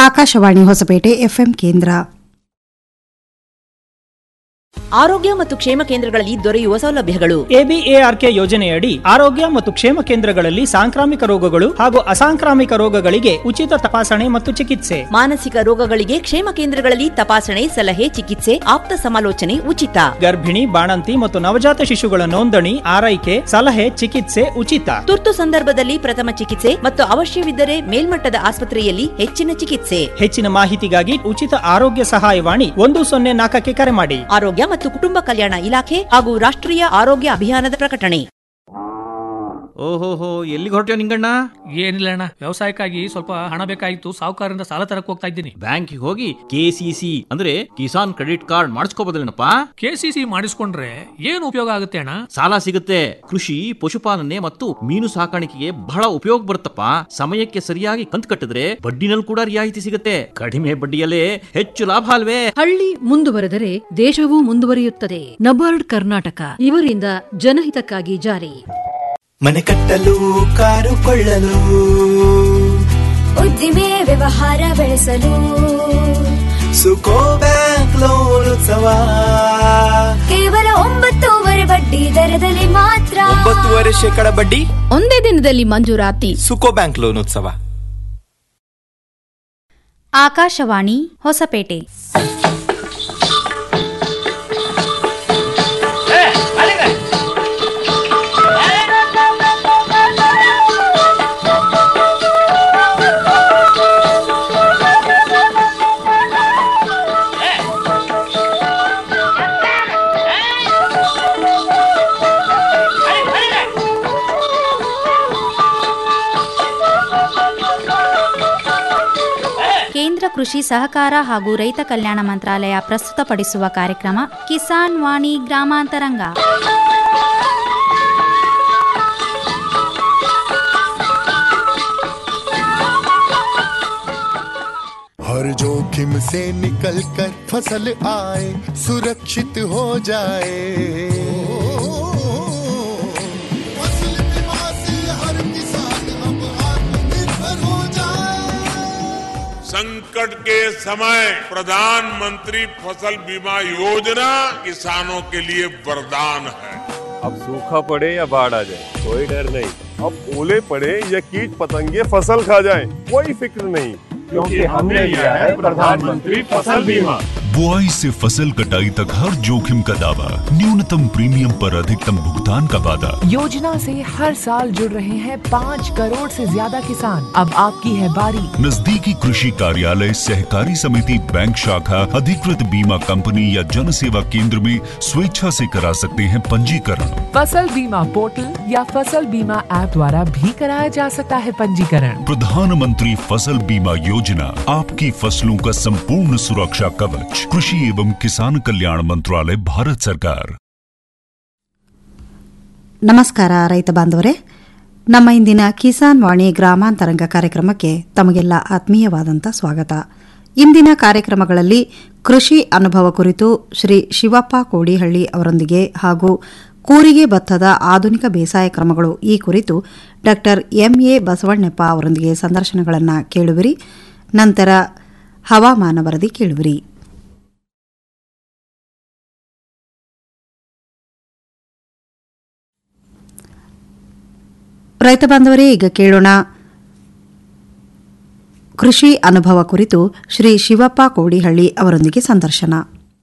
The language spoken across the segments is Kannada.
ಆಕಾಶವಾಣಿ ಹೊಸಪೇಟೆ ಎಫ್ಎಂ ಕೇಂದ್ರ ಆರೋಗ್ಯ ಮತ್ತು ಕ್ಷೇಮ ಕೇಂದ್ರಗಳಲ್ಲಿ ದೊರೆಯುವ ಸೌಲಭ್ಯಗಳು ಎಬಿಎಆರ್ಕೆ ಯೋಜನೆಯಡಿ ಆರೋಗ್ಯ ಮತ್ತು ಕ್ಷೇಮ ಕೇಂದ್ರಗಳಲ್ಲಿ ಸಾಂಕ್ರಾಮಿಕ ರೋಗಗಳು ಹಾಗೂ ಅಸಾಂಕ್ರಾಮಿಕ ರೋಗಗಳಿಗೆ ಉಚಿತ ತಪಾಸಣೆ ಮತ್ತು ಚಿಕಿತ್ಸೆ ಮಾನಸಿಕ ರೋಗಗಳಿಗೆ ಕ್ಷೇಮ ಕೇಂದ್ರಗಳಲ್ಲಿ ತಪಾಸಣೆ ಸಲಹೆ ಚಿಕಿತ್ಸೆ ಆಪ್ತ ಸಮಾಲೋಚನೆ ಉಚಿತ ಗರ್ಭಿಣಿ ಬಾಣಂತಿ ಮತ್ತು ನವಜಾತ ಶಿಶುಗಳ ನೋಂದಣಿ ಆರೈಕೆ ಸಲಹೆ ಚಿಕಿತ್ಸೆ ಉಚಿತ ತುರ್ತು ಸಂದರ್ಭದಲ್ಲಿ ಪ್ರಥಮ ಚಿಕಿತ್ಸೆ ಮತ್ತು ಅವಶ್ಯವಿದ್ದರೆ ಮೇಲ್ಮಟ್ಟದ ಆಸ್ಪತ್ರೆಯಲ್ಲಿ ಹೆಚ್ಚಿನ ಚಿಕಿತ್ಸೆ ಹೆಚ್ಚಿನ ಮಾಹಿತಿಗಾಗಿ ಉಚಿತ ಆರೋಗ್ಯ ಸಹಾಯವಾಣಿ ಒಂದು ಸೊನ್ನೆ ನಾಲ್ಕಕ್ಕೆ ಕರೆ ಮಾಡಿ ಆರೋಗ್ಯ ಮತ್ತು ಕುಟುಂಬ ಕಲ್ಯಾಣ ಇಲಾಖೆ ಹಾಗೂ ರಾಷ್ಟ್ರೀಯ ಆರೋಗ್ಯ ಅಭಿಯಾನದ ಪ್ರಕಟಣೆ ಓಹೋಹೋ ಎಲ್ಲಿಗೆ ಹೊರಟ್ಯೋ ನಿಂಗಣ್ಣ ಏನಿಲ್ಲ ಅಣ್ಣ ವ್ಯವಸಾಯಕ್ಕಾಗಿ ಸ್ವಲ್ಪ ಹಣ ಬೇಕಾಗಿತ್ತು ಸಾಹುಕಾರರಿಂದ ಸಾಲ ತರಕ್ ಹೋಗ್ತಾ ಇದ್ದೀನಿ ಬ್ಯಾಂಕಿಗೆ ಹೋಗಿ ಕೆ ಸಿ ಸಿ ಅಂದ್ರೆ ಕಿಸಾನ್ ಕ್ರೆಡಿಟ್ ಕಾರ್ಡ್ ಮಾಡಿಸ್ಕೋಬೋದಲ್ಲೇನಪ್ಪ ಕೆ ಸಿ ಸಿ ಮಾಡಿಸ್ಕೊಂಡ್ರೆ ಏನು ಉಪಯೋಗ ಆಗುತ್ತೆ ಅಣ್ಣ ಸಾಲ ಸಿಗುತ್ತೆ ಕೃಷಿ ಪಶುಪಾಲನೆ ಮತ್ತು ಮೀನು ಸಾಕಾಣಿಕೆಗೆ ಬಹಳ ಉಪಯೋಗ ಬರುತ್ತಪ್ಪ ಸಮಯಕ್ಕೆ ಸರಿಯಾಗಿ ಕಂತು ಕಟ್ಟಿದ್ರೆ ಬಡ್ಡಿನಲ್ಲಿ ಕೂಡ ರಿಯಾಯಿತಿ ಸಿಗುತ್ತೆ ಕಡಿಮೆ ಬಡ್ಡಿಯಲ್ಲೇ ಹೆಚ್ಚು ಲಾಭ ಅಲ್ವೇ ಹಳ್ಳಿ ಮುಂದುವರೆದರೆ ದೇಶವೂ ಮುಂದುವರಿಯುತ್ತದೆ ನಬಾರ್ಡ್ ಕರ್ನಾಟಕ ಇವರಿಂದ ಜನಹಿತಕ್ಕಾಗಿ ಜಾರಿ ಮನೆ ಕಟ್ಟಲು ಕಾರು ಕೊಳ್ಳಲು ಉದ್ದಿಮೆ ವ್ಯವಹಾರ ಬೆಳೆಸಲು ಸುಕೋ ಬ್ಯಾಂಕ್ ಲೋನ್ ಉತ್ಸವ ಕೇವಲ ಒಂಬತ್ತೂವರೆ ಬಡ್ಡಿ ದರದಲ್ಲಿ ಮಾತ್ರ ಒಂಬತ್ತುವರೆ ಶೇಕಡ ಬಡ್ಡಿ ಒಂದೇ ದಿನದಲ್ಲಿ ಮಂಜೂರಾತಿ ಸುಕೋ ಬ್ಯಾಂಕ್ ಲೋನ್ ಉತ್ಸವ ಆಕಾಶವಾಣಿ ಹೊಸಪೇಟೆ ಕೇಂದ್ರ ಕೃಷಿ ಸಹಕಾರ ಹಾಗೂ ರೈತ ಕಲ್ಯಾಣ ಮಂತ್ರಾಲಯ ಪ್ರಸ್ತುತಪಡಿಸುವ ಕಾರ್ಯಕ್ರಮ ಕಿಸಾನ್ ವಾಣಿ ಗ್ರಾಮಾಂತರಂಗ हर जोखिम से निकल कर फसल आए सुरक्षित हो जाए फसल बीमा से हर किसान अब आत्मनिर्भर हो जाए संकट के समय प्रधानमंत्री फसल बीमा योजना किसानों के लिए वरदान है अब सूखा पड़े या बाढ़ आ जाए कोई डर नहीं अब ओले पड़े या कीट पतंगे फसल खा जाए कोई फिक्र नहीं क्योंकि हमने लिया है प्रधानमंत्री फसल बीमा बुआई से फसल कटाई तक हर जोखिम का दावा न्यूनतम प्रीमियम पर अधिकतम भुगतान का वादा योजना से हर साल जुड़ रहे हैं पाँच करोड़ से ज्यादा किसान अब आपकी है बारी नजदीकी कृषि कार्यालय सहकारी समिति बैंक शाखा अधिकृत बीमा कंपनी या जन सेवा केंद्र में स्वेच्छा से करा सकते हैं पंजीकरण फसल बीमा पोर्टल या फसल बीमा ऐप द्वारा भी कराया जा सकता है पंजीकरण प्रधानमंत्री फसल बीमा योजना आपकी फसलों का संपूर्ण सुरक्षा कवच कृषि एवं किसान कल्याण मंत्रालय भारत सरकार ನಮಸ್ಕಾರ ರೈತ ಬಾಂಧವರೇ ನಮ್ಮ ಇಂದಿನ ಕಿಸಾನ್ ವಾಣಿ ಗ್ರಾಮಾಂತರಂಗ ಕಾರ್ಯಕ್ರಮಕ್ಕೆ ತಮಗೆಲ್ಲ ಆತ್ಮೀಯವಾದಂಥ ಸ್ವಾಗತ ಇಂದಿನ ಕಾರ್ಯಕ್ರಮಗಳಲ್ಲಿ ಕೃಷಿ ಅನುಭವ ಕುರಿತು ಶ್ರೀ ಶಿವಪ್ಪ ಕೋಡಿಹಳ್ಳಿ ಅವರೊಂದಿಗೆ ಹಾಗೂ ಕೂರಿಗೆ ಭತ್ತದ ಆಧುನಿಕ ಬೇಸಾಯ ಕ್ರಮಗಳು ಈ ಕುರಿತು ಡಾ ಎಂಎ ಬಸವಣ್ಣಪ್ಪ ಅವರೊಂದಿಗೆ ಸಂದರ್ಶನಗಳನ್ನು ಕೇಳುವಿರಿ ನಂತರ ಹವಾಮಾನ ವರದಿ ಕೇಳುವಿರಿ ರೈತ ಬಾಂಧವರೇ ಈಗ ಕೇಳೋಣ ಕೃಷಿ ಅನುಭವ ಕುರಿತು ಶ್ರೀ ಶಿವಪ್ಪ ಕೋಡಿಹಳ್ಳಿ ಅವರೊಂದಿಗೆ ಸಂದರ್ಶನ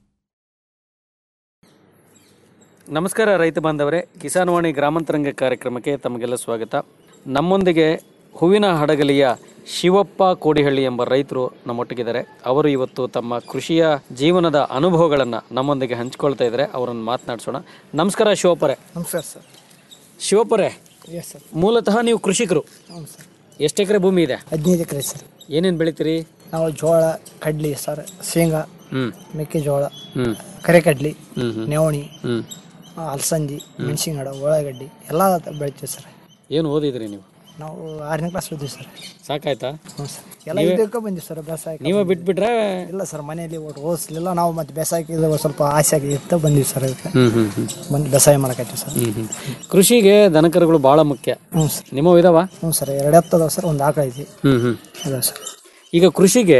ನಮಸ್ಕಾರ ರೈತ ಬಾಂಧವರೇ ಕಿಸಾನ್ ವಾಣಿ ಗ್ರಾಮಾಂತರಂಗ ಕಾರ್ಯಕ್ರಮಕ್ಕೆ ತಮಗೆಲ್ಲ ಸ್ವಾಗತ ನಮ್ಮೊಂದಿಗೆ ಹೂವಿನ ಹಡಗಲಿಯ ಶಿವಪ್ಪ ಕೋಡಿಹಳ್ಳಿ ಎಂಬ ರೈತರು ನಮ್ಮೊಟ್ಟಿಗಿದ್ದಾರೆ ಅವರು ಇವತ್ತು ತಮ್ಮ ಕೃಷಿಯ ಜೀವನದ ಅನುಭವಗಳನ್ನು ನಮ್ಮೊಂದಿಗೆ ಹಂಚಿಕೊಳ್ತಾ ಇದ್ದಾರೆ ಅವರನ್ನು ಮಾತನಾಡಿಸೋಣ ನಮಸ್ಕಾರ ಶಿವಪ್ಪರೇ ನಮಸ್ಕಾರ ಸರ್ ಶಿವಪ್ಪರೇ ಎಸ್ ಸರ್ ಮೂಲತಃ ನೀವು ಕೃಷಿಕರು ಹೌದು ಸರ್ ಎಷ್ಟು ಎಕರೆ ಭೂಮಿ ಇದೆ ಹದಿನೈದು ಎಕರೆ ಸರ್ ಏನೇನು ಬೆಳಿತೀರಿ ನಾವು ಜೋಳ ಕಡ್ಲಿ ಸರ್ ಶೇಂಗಾ ಹ್ಮ್. ಮೆಕ್ಕೆಜೋಳ ಹ್ಮ್. ಕರೆಕಡ್ಲಿ ಹ್ಮ್ ಹ್ಮ್. ನವಣಿ ಹ್ಮ್. ಆ, ಅಲಸಂದಿ ಮೆಣಸಿನ ಗಿಡ ಉಳ್ಳಾಗಡ್ಡಿ ಎಲ್ಲ ಬೆಳಿತೀವಿ ಸರ್ ಏನು ಓದಿದ್ರಿ ನೀವು ನಾವು ಆರನೇ ಕ್ಲಾಸ್ ಓದಿವಿ ಸರ್ ಸಾಕಾಯ್ತಾ ಹ್ಞೂ ಸರ್ ಎಲ್ಲ ನೀವೇ- ಇದಕ್ಕೆ ಬಂದಿವಿ ಸರ್ ಬೇಸಾಯಕ್ಕೆ ನೀವೇ ಬಿಟ್ಬಿಟ್ರೆ ಇಲ್ಲ ಸರ್ ಮನೆಯಲ್ಲಿ ಒಟ್ಟು ಓದಿಸ್ಲಿಲ್ಲ ನಾವು ಮತ್ತೆ ಬೇಸಾಯಕ್ಕೆ ಇದು ಸ್ವಲ್ಪ ಆಸೆ ಆಗಿತ್ತು ಬಂದಿವಿ ಸರ್ ಅದಕ್ಕೆ ಹ್ಮ್ ಹ್ಮ್ ಹ್ಮ್ ಬಂದು ಬೇಸಾಯ ಮಾಡಕತ್ತೀವಿ ಸರ್ ಹ್ಮ್ ಹ್ಮ್. ಕೃಷಿಗೆ ದನಕರುಗಳು ಬಹಳ ಮುಖ್ಯ ಹ್ಞೂ ಸರ್ ನಿಮ್ಮವು ಇದಾವ ಹ್ಞೂ ಸರ್ ಎರಡು ಎತ್ತು ಅದಾವೆ ಸರ್ ಒಂದು ಆಕಳ ಐತಿ ಹ್ಮ್ ಹ್ಮ್ ಅದಾವೆ ಸರ್ ಈಗ ಕೃಷಿಗೆ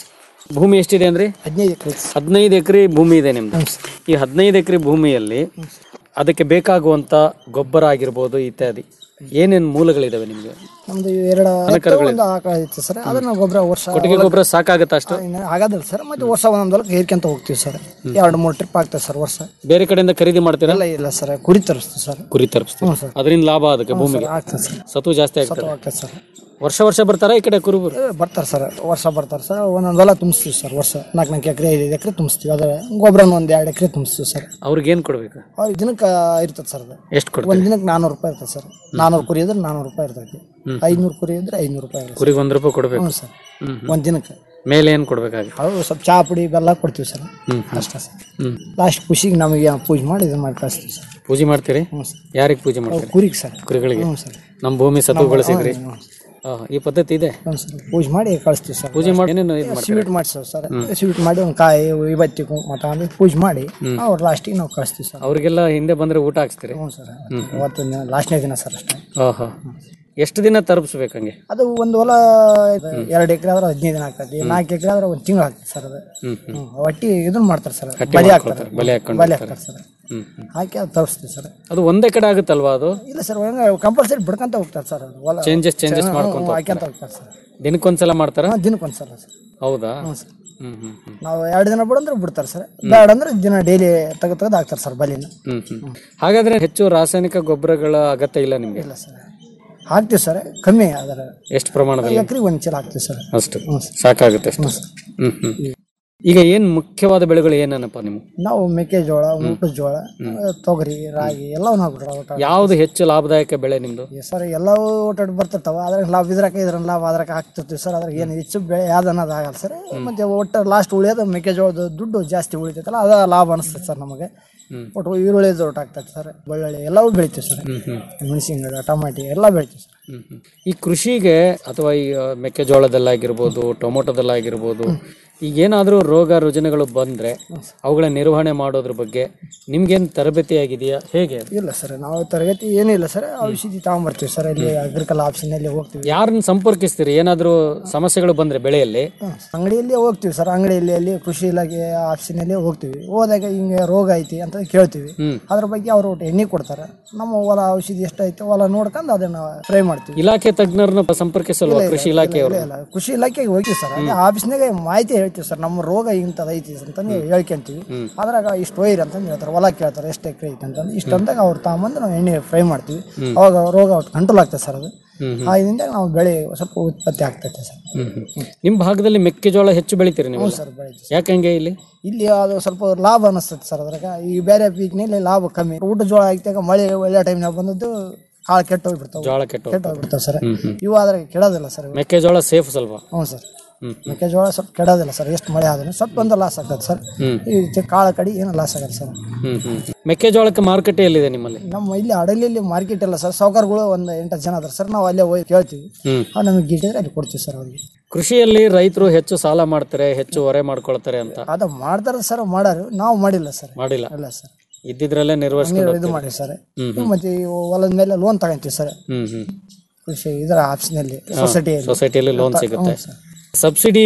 ಭೂಮಿ ಎಷ್ಟಿದೆ ಅಂದ್ರಿ ಹದಿನೈದು ಎಕರೆ ಹದಿನೈದು ಎಕರೆ ಭೂಮಿ ಇದೆ ನಿಮ್ದು ಈ ಹದಿನೈದು ಎಕರೆ ಭೂಮಿಯಲ್ಲಿ ಅದಕ್ಕೆ ಬೇಕಾಗುವಂತ ಗೊಬ್ಬರ ಆಗಿರ್ಬೋದು ಇತ್ಯಾದಿ ಏನೇನು ಮೂಲಗಳಿದಾವೆ ನಿಮ್ಗೆ ನಮ್ದು ಎರಡು ದನಕರುಗಳು. ಒಂದು ಆಕಳ ಐತೆ ಸರ್ ಅದನ್ನ ಗೊಬ್ಬರ ವರ್ಷ ಕೊಟ್ಟಿಗೆ ಗೊಬ್ಬರ ಸಾಕಾಗತ್ತಾ ಅಷ್ಟು ಇನ್ನು ಆಗೋದಿಲ್ಲ ಸರ್ ಮತ್ತೆ ವರ್ಷ ಒಂದೊಂದು ಹೊಲಕ್ಕೆ ಹೇರ್ಕೊಂತ ಹೋಗ್ತೀವಿ ಸರ್ ಎರಡು ಮೂರು ಟ್ರಿಪ್ ಆಗ್ತದೆ ಸರ್ ವರ್ಷ ಬೇರೆ ಕಡೆಯಿಂದ ಖರೀದಿ ಮಾಡ್ತೀರಾ ಇಲ್ಲ ಇಲ್ಲ ಸರ್ ಕುರಿ ತರಿಸ್ತೀವಿ ಸರ್ ಕುರಿ ತರಿಸ್ತೀವಿ ಹ್ಞೂ ಸರ್. ಅದರಿಂದ ಲಾಭ ಅದಕ್ಕೆ ಭೂಮಿಗೆ ಆಗ್ತದೆ ಸರ್ ಸತು ಜಾಸ್ತಿ ಸತ್ವ ಆಗ್ತದೆ ಆಗ್ತದೆ ಸರ್ ವರ್ಷ ವರ್ಷ ಬರ್ತಾರಾ ಈ ಕಡೆ ಕುರುಬರು ಏ, ಬರ್ತಾರೆ ಸರ್ ವರ್ಷ ಬರ್ತಾರೆ ಸರ್ ಒಂದೊಂದು ಹೊಲ ತುಂಬಿಸ್ತೀವಿ ಸರ್ ವರ್ಷ ನಾಲ್ಕು ನಾಲ್ಕು ಎಕರೆ ಐದು ಎಕರೆ ತುಂಬಿಸ್ತೀವಿ ಅದ್ರ ಗೊಬ್ಬರನ ಒಂದು ಎರಡು ಎಕರೆ ತುಂಬಿಸ್ತೀವಿ ಸರ್ ಅವ್ರಿಗೆ ಏನ್ ಕೊಡ್ಬೇಕು ಅವ್ರಿಗೆ ದಿನಕ್ಕೆ ಇರ್ತದೆ ಸರ್ ಅದು ಎಷ್ಟು ಕೊಡ್ತೀರಿ ಒಂದು ದಿನಕ್ಕೆ ನಾನ್ನೂರು ರೂಪಾಯಿ ಇರ್ತದೆ ಸರ್ ನಾನ್ನೂರು ಕುರಿ ಇದ್ರೆ ನಾನ್ನೂರು ರೂಪಾಯಿ ಇರ್ತೈತಿ ಹ್ಮ್. ಐನೂರು ಕುರಿ ಇದ್ರೆ ಐನೂರು ರೂಪಾಯಿ ಇರುತ್ತೆ ಕುರಿಗೆ ಒಂದ್ ರೂಪಾಯಿ ಕೊಡ್ಬೇಕು ಹ್ಞೂ ಸರ್ ಹ್ಮ್, ಹ್ಮ್. ಒಂದು ದಿನಕ್ಕೆ ಮೇಲೆ ಏನ್ ಕೊಡ್ಬೇಕಾಗುತ್ತೆ ಅವು ಸ್ವಲ್ಪ ಚಹಾ ಪುಡಿ ಬೆಲ್ಲ ಕೊಡ್ತೀವಿ ಸರ್ ಹ್ಮ್, ಹ್ಮ್. ಅಷ್ಟೇ ಸರ್ ಹ್ಮ್ ಲಾಸ್ಟ್ ಖುಷಿಗೆ ನಮಗೆ ಪೂಜೆ ಮಾಡಿ ಇದು ಮಾಡಿ ಕಳಿಸ್ತೀವಿ ಸರ್ ಪೂಜೆ ಮಾಡ್ತೀರಿ ಯಾರಿಗೆ ಪೂಜೆ ಮಾಡ್ತೀರಿ ಕುರಿಗೆ ಸರ್ ಕುರಿಗಳಿಗೆ ಹ್ಞೂ ಸರ್ ನಮ್ಮ ಭೂಮಿ ಸತು ನಮ್ಮ- ಬಳಸಿದ್ರಿ ಹ್ಞೂ, ಆ, ಈ ಪದ್ಧತಿ ಇದೆ ಹ್ಞೂ ಸರ್ ಪೂಜೆ ಮಾಡಿ ಕಳಿಸ್ತೀವಿ ಸರ್ ಪೂಜೆ ಮಾಡಿ ಏನೇನು ಇದು ಮಾಡ್ತೀರಿ ಸ್ವೀಟ್ ಮಾಡಿಸ್ತೀವಿ ಸರ್ ಹ್ಮ್. ಸ್ವೀಟ್ ಮಾಡಿ ಒಂದು ಕಾಯಿ ಇವತ್ತಿ ಕುಂಕುಮ ತಗೊಂಡು ಪೂಜೆ ಮಾಡಿ ಹ್ಮ್. ಅವ್ರು ಲಾಸ್ಟಿಗೆ ನಾವು ಕಳಿಸ್ತೀವಿ ಸರ್ ಅವ್ರಿಗೆಲ್ಲ ಹಿಂದೆ ಬಂದ್ರೆ ಊಟ ಹಾಕ್ಸ್ತೀರಿ ಹ್ಞೂ ಸರ್ ಹ್ಮ್. ಅವತ್ತಿನ ದಿನ ಲಾಸ್ಟ್ನೇ ದಿನ ಸರ್ ಅಷ್ಟೇ ಓಹೋ ಎಷ್ಟು ದಿನ ತಲುಪಿಸ್ಬೇಕು ಹಂಗೆ ಅದು ಒಂದು ಹೊಲ ಎರಡು ಎಕರೆ ಆದ್ರೆ ಹದಿನೈದು ದಿನ ಆಗ್ತದೆ ನಾಲ್ಕು ಎಕರೆ ಆದ್ರೆ ಒಂದು ತಿಂಗಳು ಆಗ್ತದೆ ಸರ್ ಅದು ಹ್ಮ್ ಹ್ಮ್ ಹ್ಮ್. ಒಟ್ಟಿ ಇದನ್ನ ಮಾಡ್ತಾರೆ ಸರ್ ಹಟ್ಟಿ ಬಲಿ ಮಾಡ್ಕೊಳ್ತಾರೆ, ಹಾಕ್ತಾರೆ ಬಲಿ ಹಾಕ್ಕೊಂಡು ಬಲಿ ಹೋಗ್ತಾರೆ. ಹಾಕ್ತಾರೆ ಸರ್ ಹ್ಮ್ ಹ್ಮ್. ಹಾಕಿ ಅದು ತರಿಸ್ತೀವಿ ಸರ್ ಅದು ಒಂದೇ ಕಡೆ ಆಗುತ್ತಲ್ವಾ ಅದು ಇಲ್ಲ ಸರ್ ಕಂಪಲ್ಸರಿ ಬಿಡ್ಕೊಂತ ಹೋಗ್ತಾರೆ ಸರ್ ಅದು ಹೊಲ ಚೇಂಜಸ್ ಚೇಂಜಸ್ ಹ್ಮ್, ಮಾಡ್ಕೊಂತ ಹಾಕ್ಯಂತ ಹೋಗ್ತಾರೆ ಸರ್ ದಿನಕ್ಕೊಂದ್ಸಲ ಮಾಡ್ತಾರ ಹಾಂ ದಿನಕ್ಕೊಂದ್ಸಲ ಸರ್ ಹೌದಾ ಹ್ಞೂ ಸರ್ ಹ್ಮ್ ಹ್ಮ್ ಹ್ಮ್ ನಾವು ಎರಡು ದಿನ ಬಿಡಂದ್ರೆ ಬಿಡ್ತಾರೆ ಸರ್ ಬೇಡ ಅಂದ್ರೆ ದಿನ ಡೈಲಿ ತೆಗೆದು ತೆಗೆದು ಹಾಕ್ತಾರೆ ಸರ್ ಬಲಿನ ಹ್ಮ್ ಹ್ಮ್ ಹಾಗಾದ್ರೆ ಹೆಚ್ಚು ರಾಸಾಯನಿಕ ಗೊಬ್ಬರಗಳ ಅಗತ್ಯ ಇಲ್ಲ ನಿಮ್ಗೆ ಇಲ್ಲ ಸರ್ ಹಾಕ್ತೀವಿ ಸರ್ ಕಮ್ಮಿ ಅದರ ಎಷ್ಟು ಪ್ರಮಾಣದಲ್ಲಿ ಎಕರೆಗೆ ಒಂದು ಚೀಲ ಹಾಕ್ತೀವಿ ಸರ್ ಅಷ್ಟು ಸಾಕಾಗುತ್ತೆ ಅಷ್ಟು ಹ್ಮ್ ಹ್ಮ್ ಈಗ ಏನ್ ಮುಖ್ಯವಾದ ಬೆಳೆಗಳು ಏನನ್ನಪ್ಪ ನಿಮ್ಗೆ ನಾವು ಮೆಕ್ಕೆಜೋಳ ಊಟದ ಜೋಳ ತೊಗರಿ ರಾಗಿ ಎಲ್ಲವನ್ನ ಹಾಕ್ಬಿಟ್ರೆ ಊಟ ಯಾವ್ದು ಹೆಚ್ಚು ಲಾಭದಾಯಕ ಬೆಳೆ ನಿಮ್ದು ಸರ್ ಎಲ್ಲವೂ ಓಟಾಡಿ ಬರ್ತಿರ್ತಾವ ಅದ್ರಾಗ ಲಾಭ ಇದ್ರಾಕ ಇದ್ರ ಲಾಭ ಅದ್ರಾಗ ಹಾಕ್ತಿರ್ತೀವಿ ಸರ್ ಅದ್ರಾಗ ಏನು ಹೆಚ್ಚು ಬೆಳೆ ಯಾವ್ದು ಅನ್ನೋದು ಆಗಲ್ಲ ಸರ್ ಮತ್ತೆ ಒಟ್ಟು ಲಾಸ್ಟ್ ಉಳಿಯೋದು ಮೆಕ್ಕೆಜೋಳದ ದುಡ್ಡು ಜಾಸ್ತಿ ಉಳಿತೈತಲ್ಲ ಅದ ಲಾಭ ಅನಿಸ್ತದೆ ಸರ್ ನಮಗೆ ಒಟ್ಟು ಈರುಳ್ಳಿ ಒಟ್ಟು ಆಗ್ತದೆ ಸರ್ ಬೆಳ್ಳುಳ್ಳಿ ಎಲ್ಲವೂ ಬೆಳಿತೀವಿ ಸರ್ ಮೆಣಸಿನ ಟಮಾಟಿ ಎಲ್ಲ ಬೆಳಿತೀವಿ ಸರ್ ಹ್ಮ್ ಹ್ಮ್. ಈ ಕೃಷಿಗೆ ಅಥವಾ ಈ ಆ, ಮೆಕ್ಕೆಜೋಳದಲ್ಲಾಗಿರ್ಬೋದು ಟೊಮೊಟೊದಲ್ಲಾಗಿರ್ಬೋದು ಈಗ ಏನಾದರೂ ರೋಗ ರುಜಿನಗಳು ಬಂದ್ರೆ ಅವುಗಳ ನಿರ್ವಹಣೆ ಮಾಡೋದ್ರ ಬಗ್ಗೆ ನಿಮ್ಗೇನು ತರಬೇತಿ ಆಗಿದೆಯಾ ಹೇಗೆ ಇಲ್ಲ ಸರ್ ನಾವು ತರಗತಿ ಏನಿಲ್ಲ ಸರ್ ಔಷಧಿ ತಗೊಂಬರ್ತೀವಿ ಸರ್ ಇಲ್ಲಿ ಅಗ್ರಿಕಲ್ ಆಫೀಸಿನಲ್ಲಿ ಹೋಗ್ತೀವಿ ಯಾರನ್ನ ಸಂಪರ್ಕಿಸ್ತೀರಿ ಏನಾದರೂ ಸಮಸ್ಯೆಗಳು ಬಂದ್ರೆ ಬೆಳೆಯಲ್ಲಿ ಅಂಗಡಿಯಲ್ಲಿ ಹೋಗ್ತೀವಿ ಸರ್ ಅಂಗಡಿಯಲ್ಲಿ ಅಲ್ಲಿ ಕೃಷಿ ಇಲಾಖೆ ಆಫೀಸಿನಲ್ಲಿ ಹೋಗ್ತೀವಿ ಹೋದಾಗ ಹಿಂಗೆ ರೋಗ ಐತಿ ಅಂತ ಕೇಳ್ತೀವಿ ಹ್ಮ್. ಅದ್ರ ಬಗ್ಗೆ ಅವರು ಎಣ್ಣೆ ಕೊಡ್ತಾರೆ ನಮ್ಮ ಹೊಲ ಔಷಧಿ ಎಷ್ಟೈತೆ ಹೊಲ ನೋಡ್ಕೊಂಡು ಅದನ್ನ ಫ್ರೈ ಮಾಡ್ತೀವಿ ಇಲಾಖೆ ತಜ್ಞರನ್ನ ಸಂಪರ್ಕಿಸಲ್ವಾ ಇಲ್ಲ, ಕೃಷಿ ಇಲ್ಲ, ಇಲಾಖೆಯವರು ಇಲ್ಲ, ಇಲ್ಲ. ಕೃಷಿ ಇಲಾಖೆಗೆ ಹೋಗ್ತೀವಿ ಸರ್ ಅದೇ ಆಫೀಸ್ನಾಗ ಮಾಹಿತಿ ಹೇಳ್ತೀವಿ ಸರ್ ನಮ್ಮ ರೋಗ ಇಂಥದ್ದು ಐತಿ ಅಂತಂದು ಹೇಳ್ಕೊಂತೀವಿ ಹ್ಮ್. ಅದ್ರಾಗ ಇಷ್ಟು ಒಯ್ರಿ ಅಂತಂದು ಹೇಳ್ತಾರೆ ಹೊಲ ಕೇಳ್ತಾರೆ ಎಷ್ಟು ಎಕರೆ ಐತೆ ಅಂತಂದು ಇಷ್ಟು ಅಂದಾಗ ಅವ್ರು ತಗೊಂಬಂದು ನಾವು ಎಣ್ಣೆ ಫ್ರೈ ಮಾಡ್ತೀವಿ ಹ್ಮ್. ಅವಾಗ ರೋಗ ಕಂಟ್ರೋಲ್ ಆಗ್ತದೆ ಸರ್ ಅದು ಹ್ಮ್, ಹ್ಮ್. ಆ ಇದರಿಂದ ನಾವು ಬೆಳೆ ಸ್ವಲ್ಪ ಉತ್ಪತ್ತಿ ಆಗ್ತೈತೆ ಸರ್ ಹ್ಮ್ ಹ್ಮ್. ನಿಮ್ ಭಾಗದಲ್ಲಿ ಮೆಕ್ಕೆಜೋಳ ಹೆಚ್ಚು ಬೆಳಿತೀರಿ ನೀವು ಹ್ಞೂ ಸರ್ ಬೆಳಿತೀವಿ ಯಾಕಂಗೆ ಇಲ್ಲಿ ಇಲ್ಲಿ ಅದು ಸ್ವಲ್ಪ ಲಾಭ ಅನಿಸ್ತದೆ ಸರ್ ಅದ್ರಾಗ ಈ ಬೇರೆ ಪೀಕ್ನಲ್ಲಿ ಲಾಭ ಕಮ್ಮಿ ಊಟ ಜೋಳ ಹಾಕಿದಾಗ ಮಳೆ ಒಳ್ಳೆ ಟೈಮ್ನಾಗ ಬಂದದ್ದು ಕಾಳು ಕೆಟ್ಟ ಹೋಗ್ಬಿಡ್ತಾವೆ ಜೋಳ ಕೆಟ್ಟು ಕೆಟ್ಟ ಹೋಗ್ಬಿಡ್ತಾವೆ ಸರ್ ಹ್ಮ್, ಹ್ಮ್. ಇವು ಆದ್ರೆ ಕೆಡೋದಿಲ್ಲ ಸರ್ ಇವು. ಮೆಕ್ಕೆಜೋಳ ಸೇಫ್ ಸ್ವಲ್ಪ ಹ್ಞೂ ಸರ್ ಹ್ಮ್ ಮೆಕ್ಕೆಜೋಳ ಸ್ವಲ್ಪ ಕೆಡೋದಿಲ್ಲ ಸರ್ ಎಷ್ಟು ಮಳೆ ಆದ್ರೆ ಸ್ವಲ್ಪ ಒಂದು ಲಾಸ್ ಆಗ್ತದೆ ಸರ್ ಹ್ಮ್. ಈ ಚ- ಕಾಳು ಕಡಿ ಏನು ಲಾಸ್ ಆಗಲ್ಲ ಸರ್ ಹ್ಮ್ ಹ್ಮ್ ಮೆಕ್ಕೆಜೋಳಕ್ಕೆ ಮಾರುಕಟ್ಟೆ ಎಲ್ಲಿದೆ ನಿಮ್ಮಲ್ಲಿ ನಮ್ಮ ಇಲ್ಲಿ ಅಡಲಿಯಲ್ಲಿ ಮಾರ್ಕೆಟ್ ಇಲ್ಲ ಸರ್ ಸಾವುಕಾರಗಳು ಒಂದು ಎಂಟು ಜನ ಅದಾರ ಸರ್ ನಾವು ಅಲ್ಲೇ ಹೋಗಿ ಕೇಳ್ತೀವಿ ಹ್ಮ್ ಅವ್ರು ನಮಗೆ ಗಿಟ್ಟಿದ್ರೆ ಅಲ್ಲಿ ಕೊಡ್ತೀವಿ ಸರ್ ಅವ್ರಿಗೆ ಕೃಷಿಯಲ್ಲಿ ರೈತರು ಹೆಚ್ಚು ಸಾಲ ಮಾಡ್ತಾರೆ ಹೆಚ್ಚು ಹೊರೆ ಮಾಡ್ಕೊಳ್ತಾರೆ ಅಂತ ಅದು ಮಾಡ್ತಾರೆ ಸರ್ ಮಾಡಾರು ನಾವು ಮಾಡಿಲ್ಲ ಸರ್ ಮಾಡಿಲ್ಲ ಇಲ್ಲ ಸರ್ ಇದ್ದಿದ್ರಲ್ಲೇ ನಿರ್ವಹಿಸ್ಕೊಂಡು ಹಂಗೆ ಇದು ಹೋಗ್ತೀರಿ. ಮಾಡಿ ಸರ್ ಹ್ಮ್ ಹ್ಮ್. ಮತ್ತೆ ಈ ಹೊಲದ ಮೇಲೆ ಲೋನ್ ತಗೊಂತೀವಿ ಸರ್ ಹ್ಮ್ ಹ್ಮ್ ಕೃಷಿ ಇದರ ಆಫೀಸ್ನಲ್ಲಿ ಹಾ, ಸೊಸೈಟಿಯಲ್ಲಿ ಸೊಸೈಟಿಯಲ್ಲಿ ಲೋನ್ ಹ್ಞೂ ಸಿಗುತ್ತೆ ಸರ್. ಸಬ್ಸಿಡಿ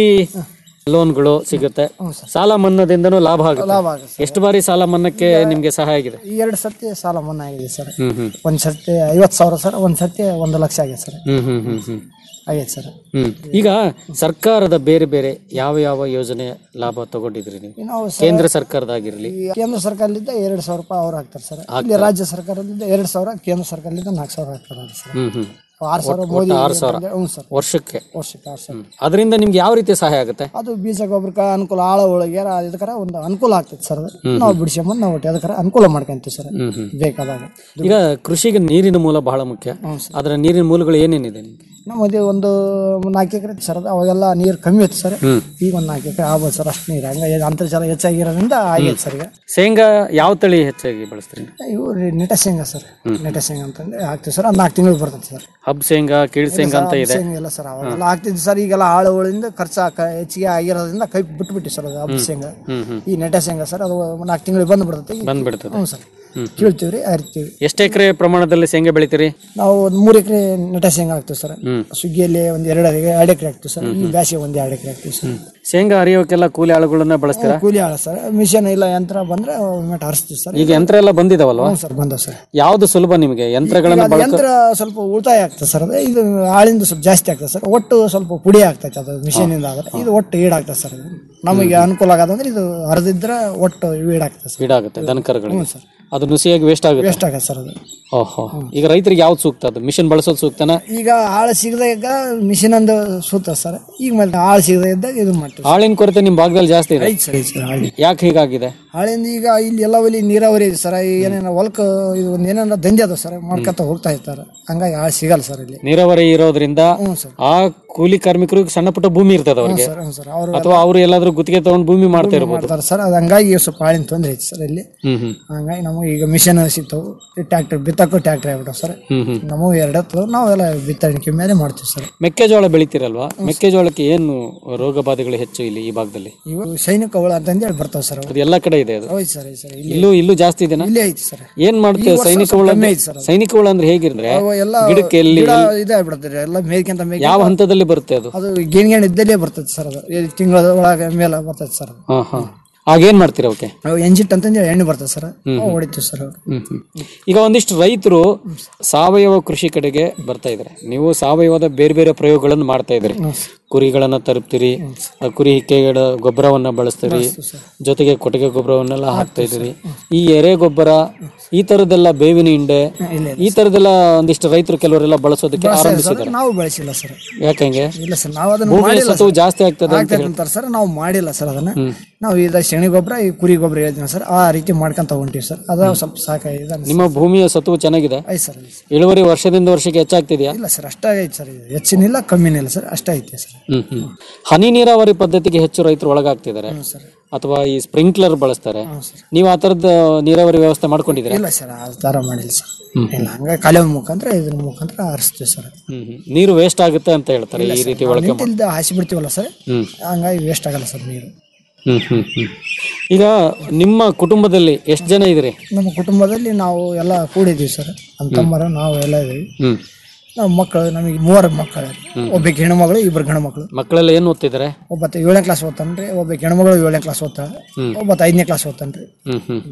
ಲೋನ್ಗಳು ಸಿಗುತ್ತೆ ಸಾಲ ಮನ್ನಾದಿಂದನೂ ಲಾಭ ಲಾಭ ಆಗುತ್ತೆ ಆಗುತ್ತೆ ಎಷ್ಟು ಬಾರಿ ಸಾಲ ಮನ್ನಾಕ್ಕೆ ನಿಮ್ಗೆ ಸಹಾಯ ಆಗಿದೆ ಈ ಎರಡು ಸತಿ ಸಾಲ ಮನ್ನಾ ಆಗಿದೆ ಸರ್ ಹ್ಮ್ ಹ್ಮ್ ಒಂದ್ ಸರ್ತಿ ಐವತ್ತು ಸಾವಿರ ಸರ್ ಒಂದ್ ಸರ್ತಿ ಒಂದು ಲಕ್ಷ ಆಗಿದೆ ಸರ್ ಹ್ಮ್ ಹ್ಮ್ ಹ್ಮ್ ಹ್ಮ್ ಆಗೈತೆ ಸರ್ ಹ್ಮ್ ಈಗ ಸರ್ಕಾರದ ಬೇರೆ ಬೇರೆ ಯಾವ ಯಾವ ಯೋಜನೆ ಲಾಭ ತಗೊಂಡಿದ್ರಿ ನೀವು ನಾವು ಸರ್- ಕೇಂದ್ರ ಸರ್ಕಾರದಾಗಿರ್ಲಿ ಈ ಕೇಂದ್ರ ಸರ್ಕಾರದಿಂದ ಎರಡು ಸಾವಿರ ರೂಪಾಯಿ ಅವ್ರು ಹಾಕ್ತಾರೆ ಸರ್ ಇಲ್ಲಿ ರಾಜ್ಯ ಸರ್ಕಾರದಿಂದ ಎರಡು ಸಾವಿರ ಕೇಂದ್ರ ಸರ್ಕಾರದಿಂದ ನಾಲ್ಕು ಸಾವಿರ ಹಾಕ್ತಾರೆ ಸರ್ ಹ್ಮ್ ಹ್ಮ್ ಆರು ಸಾವಿರ ಒಟ್ಟು- ಮೋದಿ ಒಟ್ಟು ಆರು ಸಾವಿರ ಹ್ಞೂ ಸರ್ ವರ್ಷಕ್ಕೆ ವರ್ಷಕ್ಕೆ ಆರು ಸಾವಿರ ಅದರಿಂದ ನಿಮ್ಗೆ ಯಾವ ರೀತಿ ಸಹಾಯ ಆಗುತ್ತೆ ಅದು ಬೀಜ ಗೊಬ್ಬರಕ್ಕೆ ಅನುಕೂಲ ಆಳ ಒಳಗೆ ಇದಕ್ಕರ ಒಂದು ಅನುಕೂಲ ಆಗ್ತೈತೆ ಸರ್ ಅದು ಹ್ಮ್. ನಾವು ಬಿಡಿಸ್ಕೊಂಬಂದು ನಾವು ಒಟ್ಟು ಅದಕ್ಕರ ಅನುಕೂಲ ಮಾಡ್ಕೊಂತೀವಿ ಸರ್ ಹ್ಮ್ ಹ್ಮ್ ಬೇಕಾದಾಗ ಈಗ ಕೃಷಿಗೆ ನೀರಿನ ಮೂಲ ಬಹಳ ಮುಖ್ಯ ಅದರ ನೀರಿನ ಮೂಲಗಳು ಏನೇನಿದೆ ನಿಮ್ಗೆ ನಮ್ಮದು ಒಂದು ನಾಲ್ಕು ಎಕರೆ ಸರ್ ಅದು ಅವಾಗೆಲ್ಲ ನೀರು ಕಮ್ಮಿ ಇತ್ತು ಸರ್ ಹ್ಮ್. ಈಗ ಒಂದು ನಾಲ್ಕು ಎಕರೆ ಆಗ್ಬೋದು ಸರ್ ಅಷ್ಟು ನೀರು ಹಂಗೆ ಅಂತರ್ಜಲ ಹೆಚ್ಚಾಗಿರೋದ್ರಿಂದ ಆಗೈತೆ ಸರ್ ಈಗ ಶೇಂಗಾ ಯಾವ ತಳಿ ಹೆಚ್ಚಾಗಿ ಬಳಸ್ತೀರಿ ಇವು ರೀ ನೆಟ ಶೇಂಗಾ ಸರ್ ನೆಟ ಶೇಂಗಾ ಅಂತಂದ್ರೆ ಹಾಕ್ತೀವಿ ಸರ್ ಅದು ನಾಲ್ಕು ತಿಂಗಳು ಬರ್ತದೆ ಸರ್ ಹಬ್ ಶೇಂಗಾ ಕೀಳ್ ಶೇಂಗಾ ಅಂತ ಇದೆ ಶೇಂಗಾ ಇಲ್ಲ ಸರ್ ಅವಾಗೆಲ್ಲ ಹಾಕ್ತಿದ್ವಿ ಸರ್ ಈಗೆಲ್ಲ ಆಳುಗಳಿಂದ ಖರ್ಚು ಹಾಕ- ಹೆಚ್ಚಿಗೆ ಆಗಿರೋದ್ರಿಂದ ಕೈ ಬಿಟ್ಬಿಟ್ಟು ಸರ್ ಅದು ಹಬ್ಬ ಶೇಂಗಾ ಹ್ಮ್ ಹ್ಮ್ ಈ ನೆಟ ಶೇಂಗಾ ಸರ್ ಅದು ನಾಲ್ಕು ತಿಂಗಳಿಗೆ ಬಂದು ಬಿಡ್ತೈತೆ ಬಂದ್ಬಿಡ್ತದೆ ಹ್ಞೂ ಸರ್ ಕೀಳ್ತೀವಿ ರೀ ಹರಿತೀವಿ ಎಷ್ಟು ಎಕರೆ ಪ್ರಮಾಣದಲ್ಲಿ ಶೇಂಗಾ ಬೆಳಿತೀರಿ ನಾವು ಒಂದು ಮೂರು ಎಕರೆ ನೆಟ ಶೇಂಗಾ ಹಾಕ್ತೀವಿ ಸರ್ ಹ್ಮ್. ಸುಗ್ಗಿಯಲ್ಲಿ ಒಂದು ಎರಡು ಎರಡು ಎಕರೆ ಹಾಕ್ತೀವಿ ಸರ್ ಈ ಬ್ಯಾಸಿಗೆ ಒಂದು ಎರಡು ಎಕರೆ ಹಾಕ್ತೀವಿ ಸರ್ ಶೇಂಗಾ ಹರಿಯೋಕೆಲ್ಲ ಕೂಲಿ ಆಳುಗಳನ್ನ ಬಳಸ್ತೀರಾ ಕೂಲಿ ಆಳ ಸರ್ ಮಿಷನ್ ಇಲ್ಲ ಯಂತ್ರ ಬಂದ್ರೆ ಮೆಟ ಹರಿಸ್ತೀವಿ ಸರ್ ಈಗ ಯಂತ್ರ ಎಲ್ಲ ಬಂದಿದಾವಲ್ವಾ ಹ್ಞೂ ಸರ್ ಬಂದವು ಸರ್ ಯಾವ್ದು ಸುಲಭ ನಿಮಗೆ ಯಂತ್ರಗಳನ್ನ ಈಗ ಅದು ಬಳಕ ಯಂತ್ರ ಸ್ವಲ್ಪ ಉಳಿತಾಯ ಆಗ್ತದೆ ಸರ್ ಅದು ಇದು ಆಳಿಂದ ಸ್ವಲ್ಪ ಜಾಸ್ತಿ ಆಗ್ತದೆ ಸರ್ ಒಟ್ಟು ಸ್ವಲ್ಪ ಪುಡಿ ಆಗ್ತೈತೆ ಅದು ಮಿಷಿನ್ ಇಂದ ಆದ್ರೆ ಇದು ಒಟ್ಟು ಈಡಾಗ್ತದೆ ಸರ್ ಇದು. ನಮಗೆ ಅನುಕೂಲ ಆಗದಂದ್ರೆ ಇದು ಹರಿದಿದ್ರೆ ಒಟ್ಟು ಈಡಾಗ್ತದೆ ಸರ್ ಈಡಾಗುತ್ತೆ ದನಕರುಗಳಿಗೆ ಹ್ಞೂ ಸರ್ ಅದು ನುಸಿಯಾಗಿ ವೇಸ್ಟ್ ಆಗುತ್ತೆ ವೇಸ್ಟ್ ಆಗತ್ತೆ ಸರ್ ಅದು ಓಹೋ ಈಗ ರೈತರಿಗೆ ಯಾವ್ದು ಸೂಕ್ತ ಅದು ಮಿಷನ್ ಬಳಸೋದು ಸೂಕ್ತನಾ ಈಗ ಆಳು ಸಿಗದಾಗ ಮಿಷಿನ್ ಅಂದು ಸೂತ ಸರ್ ಈಗ ಮತ್ತೆ ಆಳು ಸಿಗದೆ ಇದ್ದಾಗ ಇದು ಮಾಡ್ತೀವಿ ಆಳಿನ ಕೊರತೆ ನಿಮ್ ಭಾಗದಲ್ಲಿ ಜಾಸ್ತಿ ಇದೆ ಐತೆ ಸರ್ ಐತೆ ಸರ್ ಆಳಿ ಯಾಕೆ ಹೀಗಾಗಿದೆ ಆಳಿಂದ ಈಗ ಇಲ್ಲಿ ಎಲ್ಲ ಒಲಿ ನೀರಾವರಿ ಇದೆ ಸರ್ ಏನೇನೋ ಹೊಲಕ ಇದು ಒಂದು ಏನೇನೋ ದಂಧೆ ಅದ ಸರ್ ಮಾಡ್ಕೊತ ಹೋಗ್ತಾ ಇರ್ತಾರೆ ಹಂಗಾಗಿ ಆಳು ಸಿಗಲ್ಲ ಸರ್ ಇಲ್ಲಿ ನೀರಾವರಿ ಇರೋದ್ರಿಂದ ಹ್ಞೂ ಸರ್ ಆ ಕೂಲಿ ಕಾರ್ಮಿಕರಿಗೆ ಸಣ್ಣ ಪುಟ್ಟ ಭೂಮಿ ಇರ್ತದೆ ಹ್ಞೂ ಅವ್ರಿಗೆ ಸರ್ ಹ್ಞೂ ಸರ್ ಅವರು ಅಥವಾ ಅವ್ರು ಎಲ್ಲಾದ್ರೂ ಗುತ್ತಿಗೆ ತಗೊಂಡು ಭೂಮಿ ಮಾಡ್ತಾ ಇರ್ಬೋದು ಮಾಡ್ತಾರೆ ಸರ್ ಅದು ಹಂಗಾಗಿ ಸ್ವಲ್ಪ ಆಳಿನ ತೊಂದರೆ ಐತೆ ಸರ್ ಇಲ್ಲಿ ಹ್ಮ್ ಹ್ಮ್ ಹಂಗಾಗಿ ನಮಗೆ ಈಗ ಮಿಷನ್ ಸಿಗ್ತಾವು ಟ್ರ್ಯಾಕ್ಟರ್ ಬಿತ್ತಕ್ಕೂ ಟ್ರ್ಯಾಕ್ಟರ್ ಆಗ್ಬಿಟ್ಟು ಸರ್ ಹ್ಮ್ ಹ್ಮ್ ನಮಗೂ ಎರಡು ಹತ್ತು ನಾವೆಲ್ಲ ಬಿತ್ತಣಿಕೆ ಮೇಲೆ ಮಾಡ್ತೀವಿ ಸರ್ ಮೆಕ್ಕೆಜೋಳ ಬೆಳಿತೀರಲ್ವಾ ಮೆಕ್ಕೆಜೋಳಕ್ಕೆ ಏನು ರೋಗ ಬಾಧೆಗಳು ಹೆಚ್ಚು ಇಲ್ಲಿ ಈ ಭಾಗದಲ್ಲಿ ಇವು ಸೈನಿಕ ಹುಳ ಅಂತಂದೇಳಿ ಬರ್ತಾವೆ ಸರ್ ಅವು ಅದು ಎಲ್ಲ ಕಡೆ ಇದೆ ಅದು ಹೌದು ಸರ್ ಹೌದು ಸರ್ ಇಲ್ಲಿ ಇಲ್ಲೂ ಇಲ್ಲೂ ಜಾಸ್ತಿ ಇದೆನಾ ಇಲ್ಲೇ ಐತಿ ಸರ್ ಏನ್ ಮಾಡ್ತೇವೆ ಈ ವರ್ಷ ಸೈನಿಕ ಸ್ವಲ್ಪ ಹುಳ ಕಮ್ಮಿ ಅಂದ್ರೆ- ಐತೆ ಸರ್ ಅದು. ಸೈನಿಕ ಹುಳ ಅಂದ್ರೆ ಹೇಗಿದ್ರೆ ಅವು ಎಲ್ಲ ಗಿಡಕ್ಕೆ ಎಲ್ಲಿ ಗಿಡ ಇದಾಗ್ಬಿಡುತ್ತೆ ಎಲ್ಲ ಮೇಲ್ಕಿಂತ ಮೇಲ್ಕಿಂತ ಯಾವ ಹಂತದಲ್ಲಿ ಬರುತ್ತೆ ಅದು ಅದು ಗೇಣ್ ಗೇಣ್ ಇದ್ದಲ್ಲೇ ಬರ್ತದೆ ಸರ್ ಅದು ತಿಂಗಳ ಒಳಗೆ ಮೇಲೆ ಬರ್ತದೆ ಸರ್ ಅದು ಹಾ ಹಾ ಆಗೇನ್ ಮಾಡ್ತೀರಾ ಅವಕ್ಕೆ ಅವು ಎಂಜಿಟ್ ಅಂತಂದೇಳಿ ಎಣ್ಣೆ ಬರ್ತದೆ ಸರ್ ಹ್ಮ್. ಅವು ಹೊಡಿತೀವಿ ಸರ್ ಅವು. ಹ್ಮ್ ಹ್ಮ್. ಈಗ ಒಂದಿಷ್ಟು ರೈತರು ಸಾವಯವ ಕೃಷಿ ಕಡೆಗೆ ಬರ್ತಾ ಇದ್ದಾರೆ ನೀವು ಸಾವಯವದ ಬೇರೆ ಬೇರೆ ಪ್ರಯೋಗಗಳನ್ನು ಮಾಡ್ತಾ ಇದ್ರಿ ಕುರಿಗಳನ್ನ ತರುತ್ತೀರಿ ಆ ಕುರಿ ಹಿಕ್ಕೆಗಳ ಗೊಬ್ಬರವನ್ನ ಬಳಸ್ತೀರಿ ಜೊತೆಗೆ ಕೊಟ್ಟಿಗೆ ಗೊಬ್ಬರವನ್ನೆಲ್ಲ ಹಾಕ್ತಾ ಇದ್ದೀರಿ ಈ ಎರೆ ಗೊಬ್ಬರ ಈ ತರದೆಲ್ಲ ಬೇವಿನ ಹಿಂಡೆ ಈ ತರದೆಲ್ಲ ಒಂದಿಷ್ಟು ರೈತರು ಕೆಲವರೆಲ್ಲ ಬಳಸೋದಕ್ಕೆ ಬಳಸ್ತಾರೆ ಸರ್, ಆರಂಭಿಸಿದ್ದಾರೆ ನಾವು ಬಳಸಿಲ್ಲ ಸರ್ ಯಾಕಂಗೆ ಇಲ್ಲ ಸರ್ ನಾವು ಅದನ್ನ ಭೂಮಿಯ ಮಾಡಿಲ್ಲ ಸತ್ವವು ಸರ್. ಜಾಸ್ತಿ ಆಗ್ತದೆ ಅಂತ ಆಗ್ತದೆ ಹೇಳಿ- ಅಂತಾರೆ ಸರ್ ನಾವು ಮಾಡಿಲ್ಲ ಸರ್ ಅದನ್ನ ನಾವು ಇದ ಶೆಣಿ ಗೊಬ್ಬರ ಈ ಕುರಿ ಗೊಬ್ಬರ ಹೇಳ್ತೀನಿ ಸರ್ ಆ ರೀತಿ ಮಾಡ್ಕೊಂತ ಹೊಂಟಿವಿ ಸರ್ ಅದ ಸ್ವಲ್ಪ ಸಾಕಾಗಿದೆ ನಿಮ್ಮ ಭೂಮಿಯ ಸತ್ವ ಚೆನ್ನಾಗಿದೆ ಐತೆ ಸರ್ ಐತೆ ಸರ್. ಇಳುವರಿ ವರ್ಷದಿಂದ ವರ್ಷಕ್ಕೆ ಹೆಚ್ಚಾಗ್ತಿದೆಯಾ ಇಲ್ಲ ಸರ್ ಅಷ್ಟೇ ಐತೆ ಸರ್ ಇದು ಹೆಚ್ಚಿನಿಲ್ಲ ಕಮ್ಮಿನಿಲ್ಲ ಸರ್ ಅಷ್ಟೇ ಐತೆ ಸರ್ ಹ್ಮ್ ಹ್ಮ್ ಹನಿ ನೀರಾವರಿ ಪದ್ಧತಿಗೆ ಹೆಚ್ಚು ರೈತರು ಒಳಗಾಗ್ತಿದ್ದಾರೆ ಅಥವಾ ಈ ಸ್ಪ್ರಿಂಕ್ಲರ್ ಬಳಸ್ತಾರೆ ನೀವು ಆ ತರದ ನೀರಾವರಿ ವ್ಯವಸ್ಥೆ ಮಾಡ್ಕೊಂಡಿದ್ದೀರಾ ಇಲ್ಲ ಸರ್ ಆ ಥರ ಮಾಡಿಲ್ಲ ಸರ್ ಇಲ್ಲ ಹಂಗ ಕಾಲುವೆ ಮುಖಾಂತರ ಇದ್ರ ಮುಖಾಂತರ ಹರಿಸ್ತೀವಿ ಸರ್ ಹ್ಮ್ ಹ್ಮ್. ನೀರು ವೇಸ್ಟ್ ಆಗುತ್ತೆ ಅಂತ ಹೇಳ್ತಾರೆ ಈ ರೀತಿ ಒಳಗೆ ಮಾ- ನಿಂತಿಲ್ದ ಹಾಸಿ ಬಿಡ್ತೀವಲ್ಲ ಸರ್ ಹ್ಮ್ ಹಂಗಾಗಿ ವೇಸ್ಟ್ ಆಗಲ್ಲ ಸರ್ ನೀರು ಹ್ಮ್ ಹ್ಮ್ ಹ್ಮ್ ಈಗ ನಿಮ್ಮ ಕುಟುಂಬದಲ್ಲಿ ಎಷ್ಟು ಜನ ಇದ್ರಿ ನಮ್ಮ ಕುಟುಂಬದಲ್ಲಿ ನಾವು ಎಲ್ಲ ಕೂಡಿದ್ದೀವಿ ಸರ್ ನಮ್ಮ ತಮ್ಮರು ನಾವು ಎಲ್ಲ ಇದೀವಿ ಹ್ಮ್ ನಮ್ಮ ಮಕ್ಕಳು ನಮಗೆ ಮೂವರು ಮಕ್ಕಳು ಒಬ್ಬಕ್ಕೆ ಹೆಣ್ಮಗಳು ಇಬ್ಬರು ಗಂಡು ಮಕ್ಕಳು ಮಕ್ಕಳೆಲ್ಲ ಏನು ಓದ್ತಿದ್ದಾರೆ ಒಬ್ಬತ್ತ ಏಳನೇ ಕ್ಲಾಸ್ ಓದ್ತಾನ್ರಿ ಒಬ್ಬ ಹೆಣ್ಮಗಳು ಏಳನೇ ಕ್ಲಾಸ್ ಓದ್ತಾಳೆ ಹ್ಮ್. ಒಬ್ಬತ್ತ ಐದನೇ ಕ್ಲಾಸ್ ಓದ್ತಾನ್ರಿ ಹ್ಮ್ ಹ್ಮ್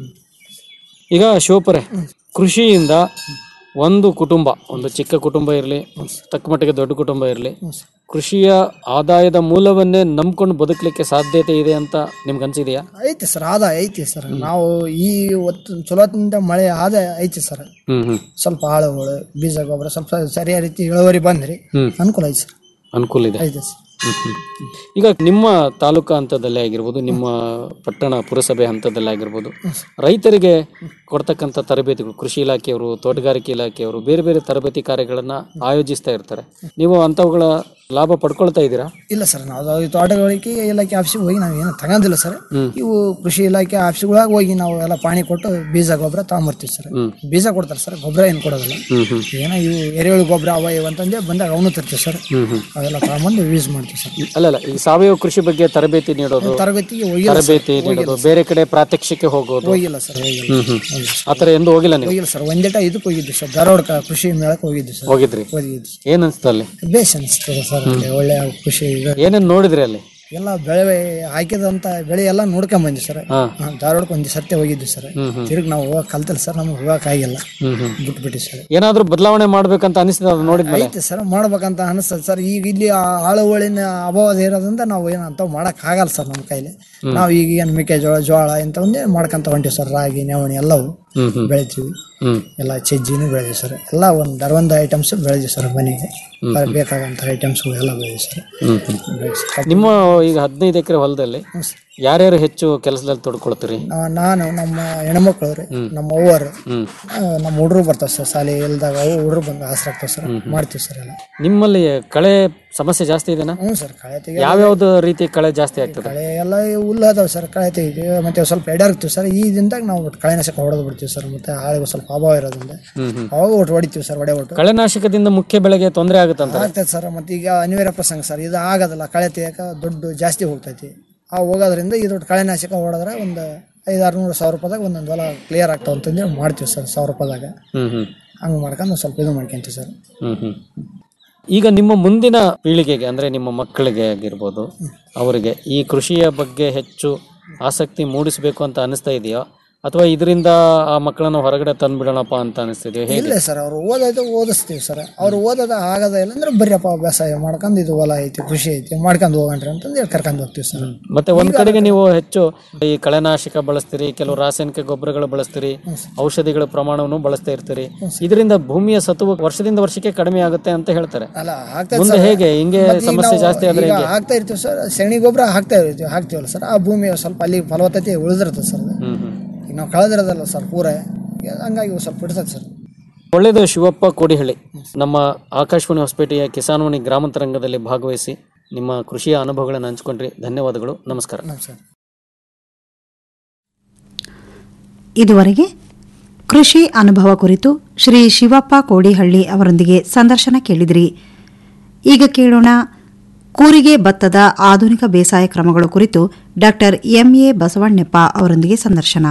ಈಗ ಶಿವಪುರೆ ಕೃಷಿಯಿಂದ ಒಂದು ಕುಟುಂಬ ಒಂದು ಚಿಕ್ಕ ಕುಟುಂಬ ಇರಲಿ ತಕ್ಕ ಮಟ್ಟಿಗೆ ದೊಡ್ಡ ಕುಟುಂಬ ಇರಲಿ ಕೃಷಿಯ ಆದಾಯದ ಮೂಲವನ್ನೇ ನಂಬ್ಕೊಂಡು ಬದುಕಲಿಕ್ಕೆ ಸಾಧ್ಯತೆ ಇದೆ ಅಂತ ನಿಮ್ಗೆ ಅನ್ಸಿದೆಯಾ ಐತಿ ಸರ್ ಆದಾಯ ಐತಿ ಸರ್ ನಾವು ಈ ಒತ್ತು ಚಲೋತ್ತಿಂದ ಮಳೆ ಆದಾಯ ಐತಿ ಸರ್ ಹ್ಮ್ ಹ್ಮ್ ಸ್ವಲ್ಪ ಆಳುಗಳು ಬೀಜ ಗೊಬ್ಬರ ಸ್ವಲ್ಪ ಸರಿಯಾದ ರೀತಿ ಇಳುವರಿ ಬಂದ್ರಿ ಹ್ಮ್. ಅನುಕೂಲ ಐತಿ ಸರ್ ಅನುಕೂಲ ಇದೆ ಐತೆ ಸರ್ ಹ್ಮ್ ಹ್ಮ್. ಈಗ ನಿಮ್ಮ ತಾಲೂಕಾ ಹಂತದಲ್ಲೇ ಆಗಿರ್ಬೋದು ನಿಮ್ಮ ಪಟ್ಟಣ ಪುರಸಭೆ ಹಂತದಲ್ಲೇ ಆಗಿರ್ಬೋದು ರೈತರಿಗೆ ಕೊಡ್ತಕ್ಕಂಥ ತರಬೇತಿಗಳು ಕೃಷಿ ಇಲಾಖೆಯವರು ತೋಟಗಾರಿಕೆ ಇಲಾಖೆಯವರು ಬೇರೆ ಬೇರೆ ತರಬೇತಿ ಕಾರ್ಯಗಳನ್ನ ಆಯೋಜಿಸ್ತಾ ಇರ್ತಾರೆ ನೀವು ಅಂಥವುಗಳ ಲಾಭ ಪಡ್ಕೊಳ್ತಾ ಇದ್ದೀರಾ ಇಲ್ಲ ಸರ್ ನಾವು ಅದು ತೋಟಗಾರಿಕೆ ಇಲಾಖೆ ಆಫೀಸಿಗೆ ಹೋಗಿ ನಾವು ಏನು ತಗೊಂಡಿಲ್ಲ ಸರ್ ಹ್ಮ್. ಇವು ಕೃಷಿ ಇಲಾಖೆ ಆಫೀಸ್ಗಳಾಗ ಹೋಗಿ ನಾವು ಎಲ್ಲ ಪಾಣಿ ಕೊಟ್ಟು ಬೀಜ ಗೊಬ್ಬರ ತಗೊಂಬರ್ತೀವಿ ಸರ್ ಹ್ಮ್. ಬೀಜ ಕೊಡ್ತಾರೆ ಸರ್ ಗೊಬ್ಬರ ಏನು ಕೊಡೋದಿಲ್ಲ ಹ್ಮ್ ಹ್ಮ್ ಏನೋ ಇವು ಎರೆಹುಳು ಗೊಬ್ಬರ ಅವ ಇವು ಅಂತಂದೇ ಬಂದಾಗ ಅವನು ತರ್ತೀವಿ ಸರ್ ಹ್ಮ್ ಹ್ಮ್ ಅವೆಲ್ಲ ತಗೊಂಬಂದು ಯೂಸ್ ಮಾಡ್ತೀವಿ ಸರ್ ಅಲ್ಲಲ್ಲ ಈ ಸಾವಯವ ಕೃಷಿ ಬಗ್ಗೆ ತರಬೇತಿ ನೀಡೋದು ತರಬೇತಿಗೆ ಹೋಗಿಲ್ಲ ಸರ್. ತರಬೇತಿ ನೀಡೋದು ಬೇರೆ ಕಡೆ ಪ್ರಾತ್ಯಕ್ಷಿಕೆ ಹೋಗೋದು ಹೋಗಿಲ್ಲ ಸರ್ ಹೋಗಿಲ್ಲ ಹ್ಮ್ ಹ್ಮ್ ಆತರ ಎಂದು ಹೋಗಿಲ್ಲ ನೀವು ಹೋಗಿಲ್ಲ ಸರ್ ಒಂದೇಟ ಇದಕ್ಕೆ ಹೋಗಿದ್ವಿ ಸರ್ ಧಾರವಾಡ ಕ- ಕೃಷಿ ಮೇಳಕ್ಕೆ ಹೋಗಿದ್ವಿ ಸರ್ ಹೋಗಿದ್ರಿ ಹೋಗಿದ್ವಿ ಏನ್ ಅನ್ಸ್ತು ಅಲ್ಲಿ ಬೇಸ್ ಅನಿಸ್ತದೆ ಸರ್ ಅಲ್ಲಿ ಒಳ್ಳೆ ಖುಷಿ ಇದೆ ಏನೇನ್ ನೋಡಿದ್ರಿ ಅಲ್ಲಿ ಎಲ್ಲ ಬೆಳೆ ಹಾಕಿದಂತ ಬೆಳೆ ಎಲ್ಲ ನೋಡ್ಕೊಂಡ್ ಬಂದ್ವಿ ಸರ್ ಹಾ. ಧಾರವಾಡಕ್ಕೆ ಒಂದು ಸತ್ಯ ಹೋಗಿದ್ವಿ ಸರ್ ಹ್ಮ್ ಹ್ಮ್ ತಿರುಗಿ ನಾವು ಹೋಗಕ್ ಕಲ್ತಿಲ್ಲ ಸರ್ ನಮ್ಗೆ ಹೋಗಕ್ ಆಗಿಲ್ಲ ಹ್ಮ್ ಹ್ಮ್ ಬಿಟ್ಬಿಟ್ಟು ಸರ್ ಏನಾದ್ರೂ ಬದಲಾವಣೆ ಮಾಡ್ಬೇಕಂತ ಅನಿಸ್ತದ ಅದು ನೋಡಿದ್ಮೇಲೆ ಐತೆ ಸರ್ ಮಾಡ್ಬೇಕಂತ ಅನಿಸ್ತದೆ ಸರ್ ಈಗ ಇಲ್ಲಿ ಆ ಆಳುಗಳಿನ ಅಭಾವ ಇರೋದ್ರಿಂದ ನಾವು ಏನು ಅಂತ ಮಾಡಕ್ ಆಗಲ್ಲ ಸರ್ ನಮ್ಮ ಕೈಲಿ ಹ್ಮ್. ನಾವು ಈಗ ಏನು ಮೆಕ್ಕೆಜೋಳ ಜೋಳ ಇಂಥವನ್ನೇ ಮಾಡ್ಕೊಂತ ಹೊಂಟಿವಿ ಸರ್ ರಾಗಿ ನವಣಿ ಎಲ್ಲವು ಹ್ಮ್ ಹ್ಮ್ ಬೆಳಿತೀವಿ ಹ್ಮ್ ಎಲ್ಲ ಚಜ್ಜಿನೂ ಬೆಳೆದಿವಿ ಸರ್ ಎಲ್ಲ ಒಂದು ದರ್ವಂದ ಐಟಮ್ಸ್ ಬೆಳೆದಿವಿ ಸರ್ ಮನೆಗೆ ಹ್ಮ್. ಬೇಕಾದಂಥ ಐಟಮ್ಸ್ಗಳು ಎಲ್ಲ ಬೆಳೆದಿವಿ ಸರ್ ಹ್ಮ್ ಹ್ಮ್ ನಿಮ್ಮ ಈಗ ಹದಿನೈದು ಎಕರೆ ಹೊಲದಲ್ಲಿ ಯಾರ್ಯಾರು ಹೆಚ್ಚು ಕೆಲಸದಲ್ಲಿ ತೊಡ್ಕೊಳ್ತೀರಿ ನಾ- ನಾನು ನಮ್ಮ ಹೆಣ್ಮಕ್ಳು ರೀ ಹ್ಮ್. ನಮ್ಮ ಅವ್ವರು ಹ್ಮ್ ಆ, ನಮ್ಮ ಹುಡುಗರು ಬರ್ತಾವೆ ಸರ್ ಶಾಲೆ ಇಲ್ದಾಗ ಅವು ಹುಡುಗರು ಬಂದು ಆಸರಾಗ್ತಾವೆ ಸರ್ ಮಾಡ್ತೀವಿ ಸರ್ ಎಲ್ಲ ನಿಮ್ಮಲ್ಲಿ ಕಳೆ ಸಮಸ್ಯೆ ಜಾಸ್ತಿ ಇದೆನಾ ಹ್ಞೂ ಸರ್ ಕಳೆ ತೆಗೆ ಯಾವ್ಯಾವ್ದು ರೀತಿ ಕಳೆ ಜಾಸ್ತಿ ಆಗ್ತದೆ ಕಳೆ ಎಲ್ಲ ಹುಲ್ಲು ಅದಾವೆ ಸರ್ ಕಳೆ ತೆಗಿತೀವಿ ಮತ್ತೆ ಸ್ವಲ್ಪ ಎಡಾರ್ತೀವಿ ಸರ್ ಈ ದಿನದಾಗ ನಾವು ಒಟ್ಟು ಕಳೆನಾಶಕ ಹೊಡೆದು ಬಿಡ್ತೀವಿ ಸರ್ ಮತ್ತೆ ಆಳಿಗೆ ಸ್ವಲ್ಪ ಅಭಾವ ಇರೋದ್ರಿಂದ ಹ್ಮ್ ಹ್ಮ್ ಅವಾಗ ಒಟ್ಟು ಹೊಡಿತೀವಿ ಸರ್ ಹೊಡೆ ಒಟ್ಟು ಕಳೆನಾಶಕದಿಂದ ಮುಖ್ಯ ಬೆಳೆಗೆ ತೊಂದರೆ ಆಗುತ್ತಂತ ಆಗ್ತೈತೆ ಸರ್ ಮತ್ತೆ ಈಗ ಅನಿವಾರ್ಯ ಪ್ರಸಂಗ ಸರ್ ಇದು ಆಗೋದಿಲ್ಲ ಕಳೆ ತೆಗಿಯಕ ದುಡ್ಡು ಜಾಸ್ತಿ ಹೋಗ್ತೈತಿ ಆ ಹೋಗೋದ್ರಿಂದ ಇದು ಕಳೆನಾಶಕ ಹೊಡೆದ್ರೆ ಒಂದು ಐದು ಆರುನೂರು ಸಾವಿರ ರೂಪಾಯಿದಾಗ ಒಂದೊಂದು ಹೊಲ ಕ್ಲಿಯರ್ ಆಗ್ತಾವ ಅಂತಂದು ಮಾಡ್ತೀವಿ ಸರ್ ಸಾವಿರ ರೂಪಾಯಿದಾಗ ಹ್ಮ್ ಹ್ಮ್ ಹಂಗೆ ಮಾಡ್ಕೊಂಡು ಒಂದ್ ಸ್ವಲ್ಪ ಇದು ಮಾಡ್ಕೊಂತೀವಿ ಸರ್ ಹ್ಮ್ ಹ್ಮ್ ಈಗ ನಿಮ್ಮ ಮುಂದಿನ ಪೀಳಿಗೆಗೆ ಅಂದ್ರೆ ನಿಮ್ಮ ಮಕ್ಕಳಿಗೆ ಆಗಿರ್ಬೋದು ಅವರಿಗೆ ಈ ಕೃಷಿಯ ಬಗ್ಗೆ ಹೆಚ್ಚು ಆಸಕ್ತಿ ಮೂಡಿಸಬೇಕು ಅಂತ ಅನಿಸ್ತಾ ಇದೆಯೋ ಅಥವಾ ಇದರಿಂದ ಆ ಮಕ್ಕಳನ್ನು ಹೊರಗಡೆ ತಂದ್ಬಿಡೋಣಪ್ಪ ಅಂತ ಅನಿಸ್ತಿದೆಯೋ ಹೇಗೆ ಇಲ್ಲ ಸರ್ ಅವ್ರು ಓದೋದು ಓದಿಸ್ತೀವಿ ಸರ್ ಅವ್ರು ಓದೋದು ಆಗದ ಇಲ್ಲ ಅಂದ್ರೆ ಬರೀಪ್ಪ ವ್ಯವಸಾಯ ಮಾಡ್ಕೊಂಡು ಇದು ಹೊಲ ಐತಿ ಕೃಷಿ ಐತಿ ಮಾಡ್ಕೊಂಡು ಹೋಗಣ್ರಿ ಅಂತಂದು ಹೇಳಿ ಕರ್ಕೊಂಡು ಹೋಗ್ತೀವಿ ಸರ್ ಮತ್ತೆ ಒಂದ್ ಕಡೆಗೆ ನೀವು ಹೆಚ್ಚು ಈ ಕಳೆನಾಶಕ ಬಳಸ್ತೀರಿ ಕೆಲವು ರಾಸಾಯನಿಕ ಗೊಬ್ಬರಗಳು ಬಳಸ್ತೀರಿ ಔಷಧಿಗಳ ಪ್ರಮಾಣವನ್ನು ಬಳಸ್ತಾ ಇರ್ತೀರಿ ಇದರಿಂದ ಭೂಮಿಯ ಸತ್ವ ವರ್ಷದಿಂದ ವರ್ಷಕ್ಕೆ ಕಡಿಮೆ ಆಗುತ್ತೆ ಅಂತ ಹೇಳ್ತಾರೆ ಅಲ್ಲ ಆಗ್ತದೆ ಮುಂದೆ ಸರ್. ಹೇಗೆ ಹಿಂಗೆ ಮತ್ತೆ ಈಗ ಸಮಸ್ಯೆ ನಾವು ಜಾಸ್ತಿ ಆದ್ರೆ ಈಗ ಹೇಗೆ ಹಾಕ್ತಾ ಇರ್ತೀವಿ ಸರ್ ಸೆಣಿ ಗೊಬ್ಬರ ಹಾಕ್ತಾ ಇರ್ತೀವಿ ಹಾಕ್ತೀವಲ್ಲ ಸರ್ ಆ ಭೂಮಿ ಸ್ವಲ್ಪ ಅಲ್ಲಿ ಫಲವತ್ತತೆ ಉಳಿದಿರ್ತದೆ ಸರ್ ಅದು. ಹ್ಮ್ ಹ್ಮ್ ಈಗ ನಾವು ಕಳೆದಿರೋದಲ್ಲ ಸರ್ ಪೂರ ಹಂಗಾಗಿ ಇವು ಸ್ವಲ್ಪ ಇರ್ತದೆ ಸರ್ ಒಳ್ಳೆಯದು ಶಿವಪ್ಪ ಕೋಡಿಹಳ್ಳಿ ನಮ್ಮ ಆಕಾಶವಾಣಿ ಹೊಸಪೇಟೆಯ ಕಿಸಾನ್ವಾಣಿ ಗ್ರಾಮಾಂತರಂಗದಲ್ಲಿ ಭಾಗವಹಿಸಿ ನಿಮ್ಮ ಕೃಷಿಯ ಅನುಭವಗಳನ್ನು ಹಂಚ್ಕೊಂಡ್ರಿ ಧನ್ಯವಾದಗಳು ನಮಸ್ಕಾರ ಇದುವರೆಗೆ ಕೃಷಿ ಅನುಭವ ಕುರಿತು ಶ್ರೀ ಶಿವಪ್ಪ ಕೋಡಿಹಳ್ಳಿ ಅವರೊಂದಿಗೆ ಸಂದರ್ಶನ ಕೇಳಿದಿರಿ ಈಗ ಕೇಳೋಣ ಕೂರಿಗೆ ಭತ್ತದ ಆಧುನಿಕ ಬೇಸಾಯ ಕ್ರಮಗಳು ಕುರಿತು ಡಾಕ್ಟರ್ ಎಂಎ ಬಸವಣ್ಣಪ್ಪ ಅವರೊಂದಿಗೆ ಸಂದರ್ಶನ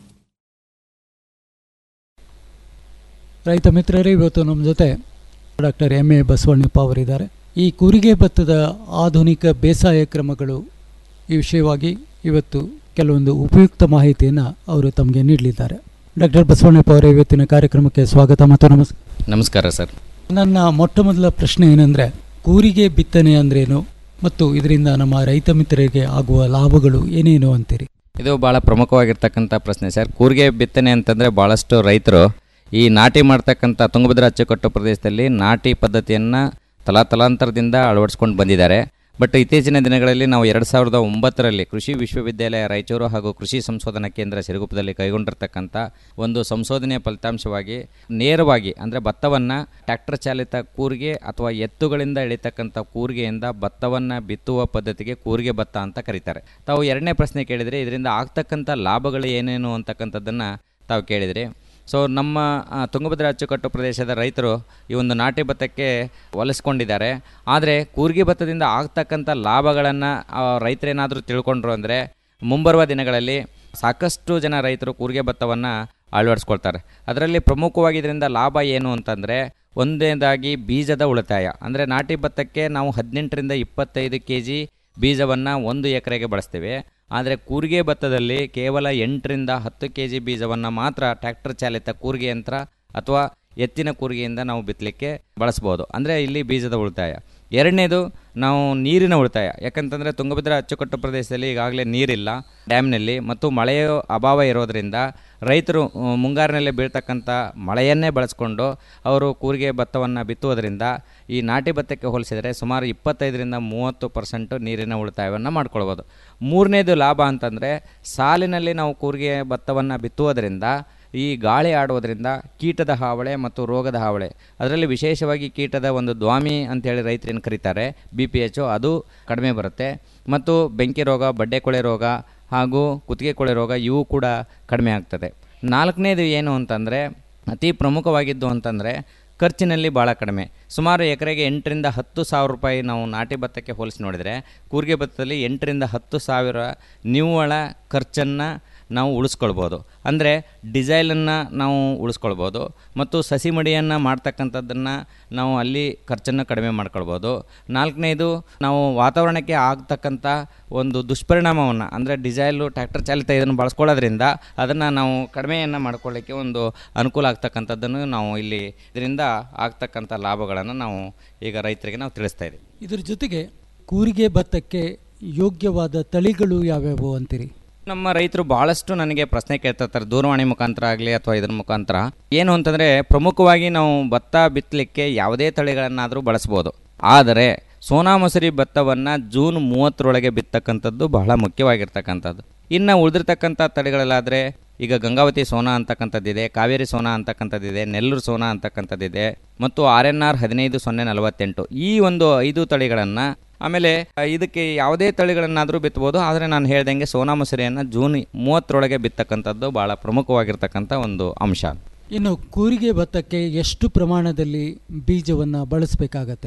ರೈತ ಮಿತ್ರರೇ ಇವತ್ತು ನಮ್ಮ ಜೊತೆ ಡಾಕ್ಟರ್ ಎಮ್ ಎ ಬಸವಣ್ಣಪ್ಪ ಅವರಿದ್ದಾರೆ ಈ ಕೂರಿಗೆ ಭತ್ತದ ಆಧುನಿಕ ಬೇಸಾಯ ಕ್ರಮಗಳು ಈ ವಿಷಯವಾಗಿ ಇವತ್ತು ಕೆಲವೊಂದು ಉಪಯುಕ್ತ ಮಾಹಿತಿಯನ್ನು ಅವರು ತಮಗೆ ನೀಡಲಿದ್ದಾರೆ ಡಾಕ್ಟರ್ ಬಸವಣ್ಣಪ್ಪ ಅವರ ಇವತ್ತಿನ ಕಾರ್ಯಕ್ರಮಕ್ಕೆ ಸ್ವಾಗತ ಮತ್ತು ನಮಸ್ಕಾರ ನಮಸ್ಕಾರ ಸರ್ ನನ್ನ ಮೊಟ್ಟ ಮೊದಲ ಪ್ರಶ್ನೆ ಏನಂದರೆ ಕೂರಿಗೆ ಬಿತ್ತನೆ ಅಂದ್ರೇನು ಮತ್ತು ಇದರಿಂದ ನಮ್ಮ ರೈತ ಮಿತ್ರರಿಗೆ ಆಗುವ ಲಾಭಗಳು ಏನೇನು ಅಂತೀರಿ ಇದು ಭಾಳ ಪ್ರಮುಖವಾಗಿರ್ತಕ್ಕಂಥ ಪ್ರಶ್ನೆ ಸರ್ ಕೂರಿಗೆ ಬಿತ್ತನೆ ಅಂತಂದರೆ ಭಾಳಷ್ಟು ರೈತರು ಈ ನಾಟಿ ಮಾಡ್ತಕ್ಕಂಥ ತುಂಗಭದ್ರಾ ಅಚ್ಚುಕಟ್ಟು ಪ್ರದೇಶದಲ್ಲಿ ನಾಟಿ ಪದ್ಧತಿಯನ್ನು ತಲಾತಲಾಂತರದಿಂದ ಅಳವಡಿಸ್ಕೊಂಡು ಬಂದಿದ್ದಾರೆ ಬಟ್ ಇತ್ತೀಚಿನ ದಿನಗಳಲ್ಲಿ ನಾವು ಎರಡು ಸಾವಿರದ ಒಂಬತ್ತರಲ್ಲಿ ಕೃಷಿ ವಿಶ್ವವಿದ್ಯಾಲಯ ರಾಯಚೂರು ಹಾಗೂ ಕೃಷಿ ಸಂಶೋಧನಾ ಕೇಂದ್ರ ಸಿರುಗುಪ್ಪದಲ್ಲಿ ಕೈಗೊಂಡಿರ್ತಕ್ಕಂಥ ಒಂದು ಸಂಶೋಧನೆಯ ಫಲಿತಾಂಶವಾಗಿ ನೇರವಾಗಿ ಅಂದರೆ ಭತ್ತವನ್ನು ಟ್ರ್ಯಾಕ್ಟರ್ ಚಾಲಿತ ಕೂರಿಗೆ ಅಥವಾ ಎತ್ತುಗಳಿಂದ ಎಳಿತಕ್ಕಂಥ ಕೂರಿಗೆಯಿಂದ ಭತ್ತವನ್ನು ಬಿತ್ತುವ ಪದ್ಧತಿಗೆ ಕೂರಿಗೆ ಭತ್ತ ಅಂತ ಕರೀತಾರೆ ತಾವು ಎರಡನೇ ಪ್ರಶ್ನೆ ಕೇಳಿದರೆ ಇದರಿಂದ ಆಗ್ತಕ್ಕಂಥ ಲಾಭಗಳು ಏನೇನು ಅಂತಕ್ಕಂಥದ್ದನ್ನು ತಾವು ಕೇಳಿದ್ರಿ ಸೊ ನಮ್ಮ ಆ, ತುಂಗಭದ್ರಾ ಅಚ್ಚುಕಟ್ಟು ಪ್ರದೇಶದ ರೈತರು ಈ ಒಂದು ನಾಟಿ ಭತ್ತಕ್ಕೆ ಒಲಿಸ್ಕೊಂಡಿದ್ದಾರೆ ಆದರೆ ಕೂರ್ಗಿ ಭತ್ತದಿಂದ ಆಗ್ತಕ್ಕಂಥ ಲಾಭಗಳನ್ನು ರೈತರೇನಾದರೂ ತಿಳ್ಕೊಂಡ್ರು ಅಂದರೆ ಮುಂಬರುವ ದಿನಗಳಲ್ಲಿ ಸಾಕಷ್ಟು ಜನ ರೈತರು ಕೂರ್ಗೆ ಭತ್ತವನ್ನು ಅಳವಡಿಸ್ಕೊಳ್ತಾರೆ ಅದರಲ್ಲಿ ಪ್ರಮುಖವಾಗಿ ಇದರಿಂದ ಲಾಭ ಏನು ಅಂತಂದರೆ ಒಂದನೇದಾಗಿ ಬೀಜದ ಉಳಿತಾಯ ಅಂದರೆ ನಾಟಿ ಭತ್ತಕ್ಕೆ ನಾವು ಹದಿನೆಂಟರಿಂದ ಇಪ್ಪತ್ತೈದು ಕೆ ಜಿ ಬೀಜವನ್ನು ಒಂದು ಎಕರೆಗೆ ಬಳಸ್ತೀವಿ ಆದರೆ ಕೂರಿಗೆ ಭತ್ತದಲ್ಲಿ ಕೇವಲ ಎಂಟರಿಂದ ಹತ್ತು ಕೆ ಜಿ ಬೀಜವನ್ನು ಮಾತ್ರ ಟ್ರ್ಯಾಕ್ಟರ್ ಚಾಲಿತ ಕೂರಿಗೆ ಯಂತ್ರ ಅಥವಾ ಎತ್ತಿನ ಕೂರಿಗೆಯಿಂದ ನಾವು ಬಿತ್ತಲಿಕ್ಕೆ ಬಳಸ್ಬೋದು ಅಂದರೆ ಇಲ್ಲಿ ಬೀಜದ ಉಳಿತಾಯ ಎರಡನೇದು ನಾವು ನೀರಿನ ಉಳಿತಾಯ ಯಾಕಂತಂದರೆ ತುಂಗಭದ್ರಾ ಅಚ್ಚುಕಟ್ಟು ಪ್ರದೇಶದಲ್ಲಿ ಈಗಾಗಲೇ ನೀರಿಲ್ಲ ಡ್ಯಾಮ್ನಲ್ಲಿ ಮತ್ತು ಮಳೆಯ ಅಭಾವ ಇರೋದರಿಂದ ರೈತರು ಆ, ಮುಂಗಾರಿನಲ್ಲಿ ಬೀಳ್ತಕ್ಕಂಥ ಮಳೆಯನ್ನೇ ಬಳಸ್ಕೊಂಡು ಅವರು ಕೂರಿಗೆ ಭತ್ತವನ್ನು ಬಿತ್ತುವುದರಿಂದ ಈ ನಾಟಿ ಭತ್ತಕ್ಕೆ ಹೋಲಿಸಿದರೆ ಸುಮಾರು ಇಪ್ಪತ್ತೈದರಿಂದ ಮೂವತ್ತು ಪರ್ಸೆಂಟು ನೀರಿನ ಉಳಿತಾಯವನ್ನು ಮಾಡ್ಕೊಳ್ಬೋದು ಮೂರನೇದು ಲಾಭ ಅಂತಂದರೆ ಸಾಲಿನಲ್ಲಿ ನಾವು ಕೂರಿಗೆ ಭತ್ತವನ್ನು ಬಿತ್ತುವುದರಿಂದ ಈ ಗಾಳಿ ಆಡೋದ್ರಿಂದ ಕೀಟದ ಹಾವಳಿ ಮತ್ತು ರೋಗದ ಹಾವಳಿ ಅದರಲ್ಲಿ ವಿಶೇಷವಾಗಿ ಕೀಟದ ಒಂದು ದ್ವಾಮಿ ಅಂತೇಳಿ ರೈತರು ಏನು ಕರೀತಾರೆ ಬಿ ಪಿ ಎಚ್ ಅದು ಕಡಿಮೆ ಬರುತ್ತೆ ಮತ್ತು ಬೆಂಕಿ ರೋಗ ಬಡ್ಡೆ ಕೊಳೆ ರೋಗ ಹಾಗೂ ಕುತ್ತಿಗೆ ಕೊಳೆ ರೋಗ ಇವು ಕೂಡ ಕಡಿಮೆ ಆಗ್ತದೆ ನಾಲ್ಕನೇದು ಏನು ಅಂತಂದರೆ ಅತಿ ಪ್ರಮುಖವಾಗಿದ್ದು ಅಂತಂದರೆ ಖರ್ಚಿನಲ್ಲಿ ಭಾಳ ಕಡಿಮೆ ಸುಮಾರು ಎಕರೆಗೆ ಎಂಟರಿಂದ ಹತ್ತು ಸಾವಿರ ರೂಪಾಯಿ ನಾವು ನಾಟಿ ಭತ್ತಕ್ಕೆ ಹೋಲಿಸಿ ನೋಡಿದರೆ ಕೂರಿಗೆ ಭತ್ತದಲ್ಲಿ ಎಂಟರಿಂದ ಹತ್ತು ಸಾವಿರ ನಿವ್ವಳ ಖರ್ಚನ್ನು ನಾವು ಉಳಿಸ್ಕೊಳ್ಬೋದು ಅಂದರೆ ಡಿಸೈಲನ್ನು ನಾವು ಉಳಿಸ್ಕೊಳ್ಬೋದು ಮತ್ತು ಸಸಿ ಮಡಿಯನ್ನು ಮಾಡ್ತಕ್ಕಂಥದ್ದನ್ನು ನಾವು ಅಲ್ಲಿ ಖರ್ಚನ್ನು ಕಡಿಮೆ ಮಾಡ್ಕೊಳ್ಬೋದು ನಾಲ್ಕನೇದು ನಾವು ವಾತಾವರಣಕ್ಕೆ ಆಗ್ತಕ್ಕಂಥ ಒಂದು ದುಷ್ಪರಿಣಾಮವನ್ನು ಅಂದರೆ ಡಿಸೈಲು ಟ್ರ್ಯಾಕ್ಟರ್ ಚಾಲಿತ ಇದನ್ನು ಬಳಸ್ಕೊಳ್ಳೋದ್ರಿಂದ ಅದನ್ನು ನಾವು ಕಡಿಮೆಯನ್ನು ಮಾಡ್ಕೊಳ್ಳಿಕ್ಕೆ ಒಂದು ಅನುಕೂಲ ಆಗ್ತಕ್ಕಂಥದ್ದನ್ನು ನಾವು ಇಲ್ಲಿ ಇದರಿಂದ ಆಗ್ತಕ್ಕಂಥ ಲಾಭಗಳನ್ನು ನಾವು ಈಗ ರೈತರಿಗೆ ನಾವು ತಿಳಿಸ್ತಾ ಇದ್ದೀವಿ ಇದ್ರ ಜೊತೆಗೆ ಕೂರಿಗೆ ಭತ್ತಕ್ಕೆ ಯೋಗ್ಯವಾದ ತಳಿಗಳು ಯಾವ್ಯಾವು ಅಂತೀರಿ ನಮ್ಮ ರೈತರು ಬಹಳಷ್ಟು ನನಗೆ ಪ್ರಶ್ನೆ ಕೇಳ್ತಿರ್ತಾರೆ ದೂರವಾಣಿ ಮುಖಾಂತರ ಆಗಲಿ ಅಥವಾ ಇದ್ರ ಮುಖಾಂತರ ಏನು ಅಂತಂದರೆ ಪ್ರಮುಖವಾಗಿ ನಾವು ಭತ್ತ ಬಿತ್ತಲಿಕ್ಕೆ ಯಾವುದೇ ತಳಿಗಳನ್ನಾದರೂ ಬಳಸ್ಬೋದು ಆದರೆ ಸೋನಾ ಮಸೂರಿ ಭತ್ತವನ್ನು ಜೂನ್ ಮೂವತ್ತರೊಳಗೆ ಬಿತ್ತಕ್ಕಂಥದ್ದು ಬಹಳ ಮುಖ್ಯವಾಗಿರ್ತಕ್ಕಂಥದ್ದು ಇನ್ನು ಉಳಿದಿರ್ತಕ್ಕಂಥ ತಳಿಗಳಲ್ಲಾದರೆ ಈಗ ಗಂಗಾವತಿ ಸೋನಾ ಅಂತಕ್ಕಂಥದ್ದಿದೆ ಕಾವೇರಿ ಸೋನಾ ಅಂತಕ್ಕಂಥದ್ದಿದೆ ನೆಲ್ಲೂರು ಸೋನಾ ಅಂತಕ್ಕಂಥದ್ದಿದೆ ಮತ್ತು ಆರ್ ಎನ್ ಆರ್ ಹದಿನೈದು ಸೊನ್ನೆ ನಲವತ್ತೆಂಟು ಈ ಒಂದು ಐದು ತಳಿಗಳನ್ನು ಆಮೇಲೆ ಆ, ಇದಕ್ಕೆ ಯಾವುದೇ ತಳಿಗಳನ್ನಾದರೂ ಬಿತ್ತಬೋದು ಆದರೆ ನಾನು ಹೇಳ್ದಂಗೆ ಸೋನಾ ಮಸೂರಿಯನ್ನು ಜೂನ್ ಮೂವತ್ತರೊಳಗೆ ಬಿತ್ತಕ್ಕಂಥದ್ದು ಭಾಳ ಪ್ರಮುಖವಾಗಿರ್ತಕ್ಕಂಥ ಒಂದು ಅಂಶ ಇನ್ನು ಕೂರಿಗೆ ಭತ್ತಕ್ಕೆ ಎಷ್ಟು ಪ್ರಮಾಣದಲ್ಲಿ ಬೀಜವನ್ನು ಬಳಸಬೇಕಾಗತ್ತೆ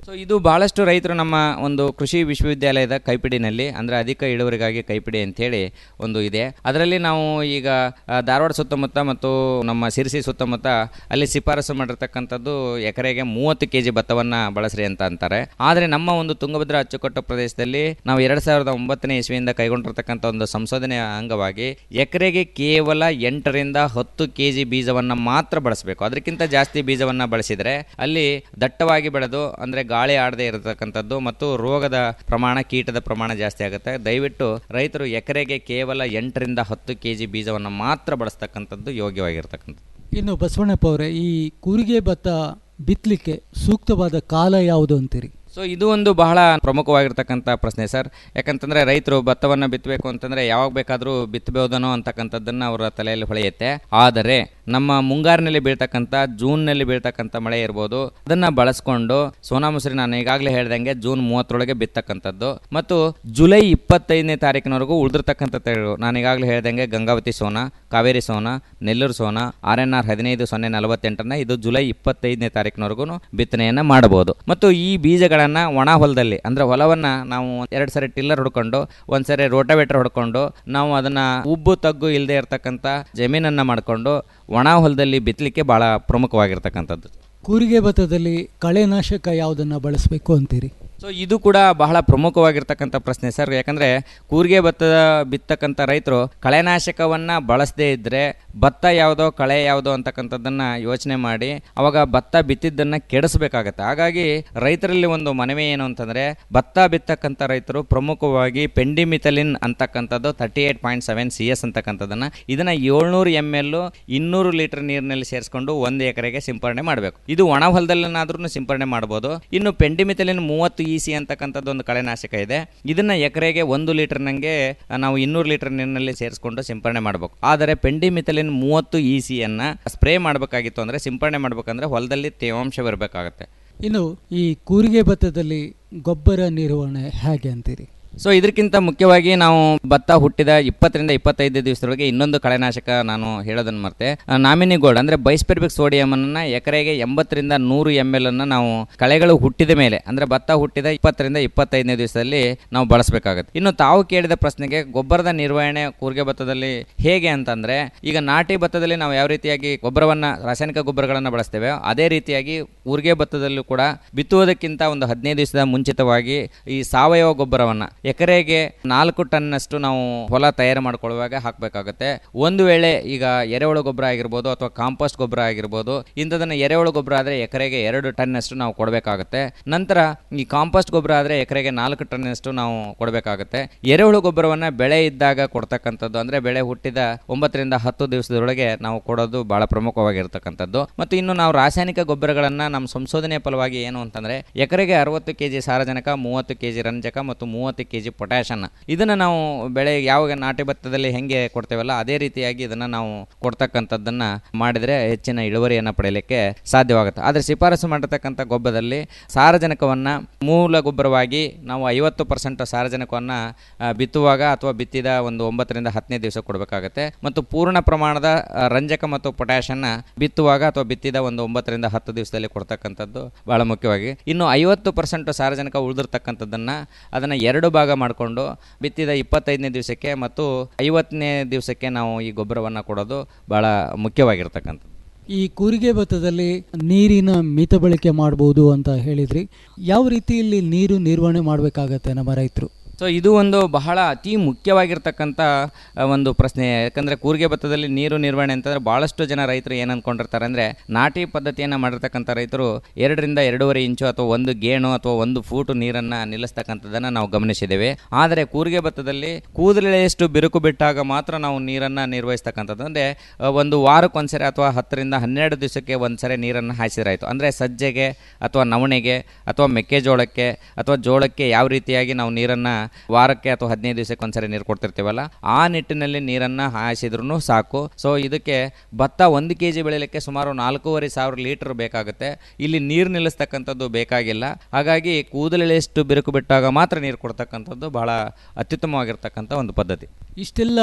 ಸೊ ಇದು ಬಹಳಷ್ಟು ರೈತರು ನಮ್ಮ ಒಂದು ಕೃಷಿ ವಿಶ್ವವಿದ್ಯಾಲಯದ ಕೈಪಿಡಿನಲ್ಲಿ ಅಂದರೆ ಅಧಿಕ ಇಳುವರಿಗಾಗಿ ಕೈಪಿಡಿ ಅಂತೇಳಿ ಒಂದು ಇದೆ ಅದರಲ್ಲಿ ನಾವು ಈಗ ಆ, ಧಾರವಾಡ ಸುತ್ತಮುತ್ತ ಮತ್ತು ನಮ್ಮ ಸಿರಿಸಿ ಸುತ್ತಮುತ್ತ ಅಲ್ಲಿ ಶಿಫಾರಸು ಮಾಡಿರ್ತಕ್ಕಂಥದ್ದು ಎಕರೆಗೆ ಮೂವತ್ತು ಕೆ ಜಿ ಭತ್ತವನ್ನು ಬಳಸ್ರಿ ಅಂತ ಅಂತಾರೆ ಆದರೆ ನಮ್ಮ ಒಂದು ತುಂಗಭದ್ರಾ ಅಚ್ಚುಕಟ್ಟು ಪ್ರದೇಶದಲ್ಲಿ ನಾವು ಎರಡು ಸಾವಿರದ ಒಂಬತ್ತನೇ ಇಸ್ವಿಯಿಂದ ಕೈಗೊಂಡಿರ್ತಕ್ಕಂಥ ಒಂದು ಸಂಶೋಧನೆಯ ಅಂಗವಾಗಿ ಎಕರೆಗೆ ಕೇವಲ ಎಂಟರಿಂದ ಹತ್ತು ಕೆ ಜಿ ಬೀಜವನ್ನು ಮಾತ್ರ ಬಳಸಬೇಕು ಅದಕ್ಕಿಂತ ಜಾಸ್ತಿ ಬೀಜವನ್ನು ಬಳಸಿದರೆ ಅಲ್ಲಿ ದಟ್ಟವಾಗಿ ಬೆಳೆದು ಅಂದರೆ ಗಾಳಿ ಆಡದೆ ಇರತಕ್ಕಂಥದ್ದು ಮತ್ತು ರೋಗದ ಪ್ರಮಾಣ ಕೀಟದ ಪ್ರಮಾಣ ಜಾಸ್ತಿ ಆಗುತ್ತೆ ದಯವಿಟ್ಟು ರೈತರು ಎಕರೆಗೆ ಕೇವಲ ಎಂಟರಿಂದ ಹತ್ತು ಕೆ ಜಿ ಬೀಜವನ್ನು ಮಾತ್ರ ಬಳಸ್ತಕ್ಕಂಥದ್ದು ಯೋಗ್ಯವಾಗಿರ್ತಕ್ಕಂಥದ್ದು ಇನ್ನು ಬಸವಣ್ಣಪ್ಪ ಅವರೇ ಈ ಕೂರಿಗೆ ಭತ್ತ ಬಿತ್ತಲಿಕ್ಕೆ ಸೂಕ್ತವಾದ ಕಾಲ ಯಾವುದು ಅಂತೀರಿ ಸೊ ಇದು ಒಂದು ಬಹಳ ಪ್ರಮುಖವಾಗಿರ್ತಕ್ಕಂಥ ಪ್ರಶ್ನೆ ಸರ್ ಯಾಕಂತಂದ್ರೆ ರೈತರು ಭತ್ತವನ್ನು ಬಿತ್ತಬೇಕು ಅಂತಂದ್ರೆ ಯಾವಾಗ ಬೇಕಾದರೂ ಬಿತ್ತಬಹುದನೋ ಅಂತಕ್ಕಂಥದ್ದನ್ನು ಅವರ ತಲೆಯಲ್ಲಿ ಹೊಳೆಯುತ್ತೆ ಆದರೆ ನಮ್ಮ ಮುಂಗಾರಿನಲ್ಲಿ ಬೀಳ್ತಕ್ಕಂಥ ಜೂನ್ನಲ್ಲಿ ಬೀಳ್ತಕ್ಕಂಥ ಮಳೆ ಇರ್ಬೋದು ಅದನ್ನ ಬಳಸ್ಕೊಂಡು ಸೋನಾ ಮುಸ್ರಿ ನಾನು ಈಗಾಗಲೇ ಹೇಳ್ದಂಗೆ ಜೂನ್ ಮೂವತ್ತರೊಳಗೆ ಬಿತ್ತಕ್ಕಂಥದ್ದು ಮತ್ತು ಜುಲೈ ಇಪ್ಪತ್ತೈದನೇ ತಾರೀಕಿನವರೆಗೂ ಉಳಿದಿರ್ತಕ್ಕಂಥ ತಳಿಗಳು ನಾನು ಈಗಾಗಲೇ ಹೇಳ್ದಂಗೆ Gangavathi Sona Kaveri Sona Nellore Sona R N R ಹದಿನೈದು ಸೊನ್ನೆ ನಲವತ್ತೆಂಟನ್ನ ಇದು ಜುಲೈ ಇಪ್ಪತ್ತೈದನೇ ತಾರೀಕಿನವರೆಗೂ ಬಿತ್ತನೆಯನ್ನ ಮಾಡಬಹುದು ಮತ್ತು ಈ ಬೀಜಗಳನ್ನ ಒಣ ಹೊಲದಲ್ಲಿ ಅಂದ್ರೆ ಹೊಲವನ್ನ ನಾವು ಎರಡು ಸರಿ ಟಿಲ್ಲರ್ ಹೊಡ್ಕೊಂಡು ಒಂದ್ಸರಿ ರೋಟಾವೇಟರ್ ಹೊಡ್ಕೊಂಡು ನಾವು ಅದನ್ನ ಉಬ್ಬು ತಗ್ಗು ಇಲ್ಲದೆ ಇರತಕ್ಕಂಥ ಜಮೀನನ್ನ ಮಾಡಿಕೊಂಡು ಒಣ ಹೊಲದಲ್ಲಿ ಬಿತ್ತಲಿಕ್ಕೆ ಬಹಳ ಪ್ರಮುಖವಾಗಿರ್ತಕ್ಕಂಥದ್ದು ಕೂರಿಗೆ ಭತ್ತದಲ್ಲಿ ಕಳೆನಾಶಕ ಯಾವುದನ್ನು ಬಳಸಬೇಕು ಅಂತೀರಿ ಸೊ ಇದು ಕೂಡ ಬಹಳ ಪ್ರಮುಖವಾಗಿರ್ತಕ್ಕಂಥ ಪ್ರಶ್ನೆ ಸರ್ ಯಾಕಂದ್ರೆ ಕೂರಿಗೆ ಭತ್ತ ಬಿತ್ತಕ್ಕಂಥ ರೈತರು ಕಳೆನಾಶಕವನ್ನ ಬಳಸದೇ ಇದ್ರೆ ಭತ್ತ ಯಾವುದೋ ಕಳೆ ಯಾವುದೋ ಅಂತಕ್ಕಂಥದ್ದನ್ನ ಯೋಚನೆ ಮಾಡಿ ಅವಾಗ ಭತ್ತ ಬಿತ್ತಿದ್ದನ್ನ ಕೆಡಿಸ್ಬೇಕಾಗತ್ತೆ ಹಾಗಾಗಿ ರೈತರಲ್ಲಿ ಒಂದು ಮನವಿ ಏನು ಅಂತಂದ್ರೆ ಭತ್ತ ಬಿತ್ತಕ್ಕಂಥ ರೈತರು ಪ್ರಮುಖವಾಗಿ ಪೆಂಡಿಮಿಥಲಿನ್ ಅಂತಕ್ಕಂಥದ್ದು thirty eight point seven C S ಅಂತಕ್ಕಂಥದ್ದನ್ನ ಇದನ್ನ ಏಳ್ನೂರು ಎಮ್ ಎಲ್ ಇನ್ನೂರು ಲೀಟರ್ ನೀರಿನಲ್ಲಿ ಸೇರಿಸ್ಕೊಂಡು ಒಂದು ಎಕರೆಗೆ ಸಿಂಪರಣೆ ಮಾಡಬೇಕು ಇದು ಒಣ ಹೊಲದಲ್ಲೇನಾದ್ರೂ ಸಿಂಪರಣೆ ಮಾಡ್ಬೋದು ಇನ್ನು ಪೆಂಡಿಮಿಥಲಿನ್ ಮೂವತ್ತು ಇ ಸಿ ಅಂತಕ್ಕಂಥದ್ದು ಒಂದು ಕಳೆನಾಶಕ ಇದೆ ಇದನ್ನ ಎಕರೆಗೆ ಒಂದು ಲೀಟರ್ ನಂಗೆ ನಾವು ಇನ್ನೂರು ಲೀಟರ್ ನೀರಿನಲ್ಲಿ ಸೇರಿಸ್ಕೊಂಡು ಸಿಂಪರಣೆ ಮಾಡಬೇಕು ಆದರೆ ಪೆಂಡಿಮಿಥಲಿನ್ ಮೂವತ್ತು ಇ ಸಿ ಅನ್ನ ಸ್ಪ್ರೇ ಮಾಡಬೇಕಾಗಿತ್ತು ಅಂದ್ರೆ ಸಿಂಪರಣೆ ಮಾಡ್ಬೇಕಂದ್ರೆ ಹೊಲದಲ್ಲಿ ತೇವಾಂಶ ಬರಬೇಕಾಗತ್ತೆ ಇನ್ನು ಈ ಕೂರಿಗೆ ಭತ್ತದಲ್ಲಿ ಗೊಬ್ಬರ ನಿರ್ವಹಣೆ ಹೇಗೆ ಅಂತೀರಿ ಸೊ ಇದಕ್ಕಿಂತ ಮುಖ್ಯವಾಗಿ ನಾವು ಭತ್ತ ಹುಟ್ಟಿದ ಇಪ್ಪತ್ತರಿಂದ ಇಪ್ಪತ್ತೈದು ದಿವಸದೊಳಗೆ ಇನ್ನೊಂದು ಕಳೆನಾಶಕ ನಾನು ಹೇಳೋದನ್ನ ಮರ್ತೆ ಆ, ನಾಮಿನಿ ಗೋಲ್ಡ್ ಅಂದ್ರೆ ಬೈಸ್ಪೆರ್ಬಿಕ್ ಸೋಡಿಯಂ ಅನ್ನ ಎಕರೆಗೆ ಎಂಬತ್ತರಿಂದ ನೂರು ಎಮ್ ಎಲ್ ಅನ್ನ ನಾವು ಕಳೆಗಳು ಹುಟ್ಟಿದ ಮೇಲೆ ಅಂದ್ರೆ ಭತ್ತ ಹುಟ್ಟಿದ ಇಪ್ಪತ್ತರಿಂದ ಇಪ್ಪತ್ತೈದನೇ ದಿವಸದಲ್ಲಿ ನಾವು ಬಳಸಬೇಕಾಗುತ್ತೆ ಇನ್ನು ತಾವು ಕೇಳಿದ ಪ್ರಶ್ನೆಗೆ ಗೊಬ್ಬರದ ನಿರ್ವಹಣೆ ಕೂರ್ಗೆ ಭತ್ತದಲ್ಲಿ ಹೇಗೆ ಅಂತಂದ್ರೆ ಈಗ ನಾಟಿ ಭತ್ತದಲ್ಲಿ ನಾವು ಯಾವ ರೀತಿಯಾಗಿ ಗೊಬ್ಬರವನ್ನ ರಾಸಾಯನಿಕ ಗೊಬ್ಬರಗಳನ್ನ ಬಳಸ್ತೇವೆ ಅದೇ ರೀತಿಯಾಗಿ ಊರ್ಗೆ ಭತ್ತದಲ್ಲೂ ಕೂಡ ಬಿತ್ತುವುದಕ್ಕಿಂತ ಒಂದು ಹದಿನೈದು ದಿವಸದ ಮುಂಚಿತವಾಗಿ ಈ ಸಾವಯವ ಗೊಬ್ಬರವನ್ನ ಎಕರೆಗೆ ನಾಲ್ಕು ಟನ್ನಷ್ಟು ನಾವು ಹೊಲ ತಯಾರು ಮಾಡ್ಕೊಳ್ಳುವಾಗ ಹಾಕಬೇಕಾಗುತ್ತೆ ಒಂದು ವೇಳೆ ಈಗ ಎರೆಹುಳು ಗೊಬ್ಬರ ಆಗಿರ್ಬೋದು ಅಥವಾ ಕಾಂಪೋಸ್ಟ್ ಗೊಬ್ಬರ ಆಗಿರ್ಬೋದು ಇಂಥದನ್ನ ಎರೆಹುಳು ಗೊಬ್ಬರ ಆದ್ರೆ ಎಕರೆಗೆ ಎರಡು ಟನ್ನಷ್ಟು ನಾವು ಕೊಡಬೇಕಾಗುತ್ತೆ ನಂತರ ಈ ಕಾಂಪೋಸ್ಟ್ ಗೊಬ್ಬರ ಆದ್ರೆ ಎಕರೆಗೆ ನಾಲ್ಕು ಟನ್ನಷ್ಟು ನಾವು ಕೊಡಬೇಕಾಗುತ್ತೆ ಎರೆಹುಳು ಗೊಬ್ಬರವನ್ನ ಬೆಳೆ ಇದ್ದಾಗ ಕೊಡ್ತಕ್ಕಂಥದ್ದು ಅಂದ್ರೆ ಬೆಳೆ ಹುಟ್ಟಿದ ಒಂಬತ್ತರಿಂದ ಹತ್ತು ದಿವಸದೊಳಗೆ ನಾವು ಕೊಡೋದು ಬಹಳ ಪ್ರಮುಖವಾಗಿರ್ತಕ್ಕಂಥದ್ದು ಮತ್ತು ಇನ್ನು ನಾವು ರಾಸಾಯನಿಕ ಗೊಬ್ಬರಗಳನ್ನ ನಮ್ಮ ಸಂಶೋಧನೆಯ ಫಲವಾಗಿ ಏನು ಅಂತಂದ್ರೆ ಎಕರೆಗೆ ಅರವತ್ತು ಕೆಜಿ ಸಾರಜನಕ ಮೂವತ್ತು ಕೆಜಿ ರಂಜಕ ಮತ್ತು ಮೂವತ್ತು ಕೆಜಿ ಪೊಟ್ಯಾಷನ್ ಇದನ್ನ ನಾವು ಬೆಳೆ ಯಾವ ನಾಟಿ ಭತ್ತದಲ್ಲಿ ಹೆಂಗೆ ಕೊಡ್ತೇವಲ್ಲ ಅದೇ ರೀತಿಯಾಗಿ ಇದನ್ನ ನಾವು ಕೊಡ್ತಕ್ಕಂಥದ್ದನ್ನ ಮಾಡಿದ್ರೆ ಹೆಚ್ಚಿನ ಇಳುವರಿಯನ್ನು ಪಡೆಯಲಿಕ್ಕೆ ಸಾಧ್ಯವಾಗುತ್ತೆ ಆದರೆ ಶಿಫಾರಸು ಮಾಡಿರ್ತಕ್ಕಂಥ ಗೊಬ್ಬರದಲ್ಲಿ ಸಾರಜನಕವನ್ನ ಮೂಲ ಗೊಬ್ಬರವಾಗಿ ನಾವು ಐವತ್ತು ಪರ್ಸೆಂಟ್ ಸಾರಜನಕವನ್ನ ಆ, ಬಿತ್ತುವಾಗ ಅಥವಾ ಬಿತ್ತಿದ ಒಂದು ಒಂಬತ್ತರಿಂದ ಹತ್ತನೇ ದಿವಸ ಕೊಡಬೇಕಾಗತ್ತೆ ಮತ್ತು ಪೂರ್ಣ ಪ್ರಮಾಣದ ಆ, ರಂಜಕ ಮತ್ತು ಪೊಟ್ಯಾಷನ್ನ ಬಿತ್ತುವಾಗ ಅಥವಾ ಬಿತ್ತಿದ ಒಂದು ಒಂಬತ್ತರಿಂದ ಹತ್ತು ದಿವಸದಲ್ಲಿ ಕೊಡ್ತಕ್ಕಂಥದ್ದು ಬಹಳ ಮುಖ್ಯವಾಗಿ ಇನ್ನು ಐವತ್ತು ಪರ್ಸೆಂಟ್ ಸಾರಜನಕ ಉಳಿದಿರ್ತಕ್ಕಂಥದ್ದನ್ನ ಅದನ್ನ ಎರಡು ಭಾಗ ಮಾಡಿಕೊಂಡು ಬಿತ್ತಿದ ಇಪ್ಪತ್ತೈದನೇ ದಿವಸಕ್ಕೆ ಮತ್ತು ಐವತ್ತನೇ ದಿವಸಕ್ಕೆ ನಾವು ಈ ಗೊಬ್ಬರವನ್ನು ಕೊಡೋದು ಬಹಳ ಮುಖ್ಯವಾಗಿರ್ತಕ್ಕಂಥದ್ದು ಈ ಕೂರಿಗೆ ಭತ್ತದಲ್ಲಿ ನೀರಿನ ಮಿತ ಬಳಕೆ ಮಾಡ್ಬೋದು ಅಂತ ಹೇಳಿದ್ರಿ ಯಾವ ರೀತಿಯಲ್ಲಿ ನೀರು ನಿರ್ವಹಣೆ ಮಾಡಬೇಕಾಗತ್ತೆ ನಮ್ಮ ರೈತರು ಸೊ ಇದು ಒಂದು ಬಹಳ ಅತಿ ಮುಖ್ಯವಾಗಿರ್ತಕ್ಕಂಥ ಆ, ಒಂದು ಪ್ರಶ್ನೆ ಯಾಕಂದರೆ ಕೂರಿಗೆ ಭತ್ತದಲ್ಲಿ ನೀರು ನಿರ್ವಹಣೆ ಅಂತಂದರೆ ಭಾಳಷ್ಟು ಜನ ರೈತರು ಏನು ಅಂದ್ಕೊಂಡಿರ್ತಾರೆ ಅಂದರೆ ನಾಟಿ ಪದ್ಧತಿಯನ್ನು ಮಾಡಿರ್ತಕ್ಕಂಥ ರೈತರು ಎರಡರಿಂದ ಎರಡೂವರೆ ಇಂಚು ಅಥವಾ ಒಂದು ಗೇಣು ಅಥವಾ ಒಂದು ಫೂಟು ನೀರನ್ನು ನಿಲ್ಲಿಸ್ತಕ್ಕಂಥದ್ದನ್ನು ನಾವು ಗಮನಿಸಿದ್ದೇವೆ ಆದರೆ ಕೂರಿಗೆ ಭತ್ತದಲ್ಲಿ ಕೂದಲೆಷ್ಟು ಬಿರುಕು ಬಿಟ್ಟಾಗ ಮಾತ್ರ ನಾವು ನೀರನ್ನು ನಿರ್ವಹಿಸ್ತಕ್ಕಂಥದ್ದು ಅಂದರೆ ಒಂದು ವಾರಕ್ಕೊಂದ್ಸರಿ ಅಥವಾ ಹತ್ತರಿಂದ ಹನ್ನೆರಡು ದಿವಸಕ್ಕೆ ಒಂದ್ಸರಿ ನೀರನ್ನು ಹಾಯಿಸಿದ್ರಾಯ್ತು ಅಂದರೆ ಸಜ್ಜೆಗೆ ಅಥವಾ ನವಣೆಗೆ ಅಥವಾ ಮೆಕ್ಕೆಜೋಳಕ್ಕೆ ಅಥವಾ ಜೋಳಕ್ಕೆ ಯಾವ ರೀತಿಯಾಗಿ ನಾವು ನೀರನ್ನು ವಾರಕ್ಕೆ ಅಥವಾ ಹದಿನೈದು ದಿವಸಕ್ಕೆ ಒಂದ್ಸರಿ ನೀರು ಕೊಡ್ತಿರ್ತೀವಲ್ಲ ಆ ನಿಟ್ಟಿನಲ್ಲಿ ನೀರನ್ನು ಹಾಯಿಸಿದ್ರು ಸಾಕು ಸೊ ಇದಕ್ಕೆ ಭತ್ತ ಒಂದು ಕೆ ಜಿ ಬೆಳೆಯಲಿಕ್ಕೆ ಸುಮಾರು ನಾಲ್ಕೂವರೆ ಸಾವಿರ ಲೀಟರ್ ಬೇಕಾಗುತ್ತೆ ಇಲ್ಲಿ ನೀರು ನಿಲ್ಲಿಸ್ತಕ್ಕಂಥದ್ದು ಬೇಕಾಗಿಲ್ಲ ಹಾಗಾಗಿ ಕೂದಲೆಷ್ಟು ಬಿರುಕು ಬಿಟ್ಟಾಗ ಮಾತ್ರ ನೀರು ಕೊಡ್ತಕ್ಕಂಥದ್ದು ಬಹಳ ಅತ್ಯುತ್ತಮವಾಗಿರ್ತಕ್ಕಂಥ ಒಂದು ಪದ್ಧತಿ ಇಷ್ಟೆಲ್ಲ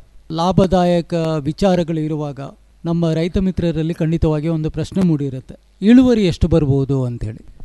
ಲಾಭದಾಯಕ ವಿಚಾರಗಳು ಇರುವಾಗ ನಮ್ಮ ರೈತ ಮಿತ್ರರಲ್ಲಿ ಖಂಡಿತವಾಗಿ ಒಂದು ಪ್ರಶ್ನೆ ಮೂಡಿರುತ್ತೆ ಇಳುವರಿ ಎಷ್ಟು ಬರ್ಬೋದು ಅಂತೇಳಿ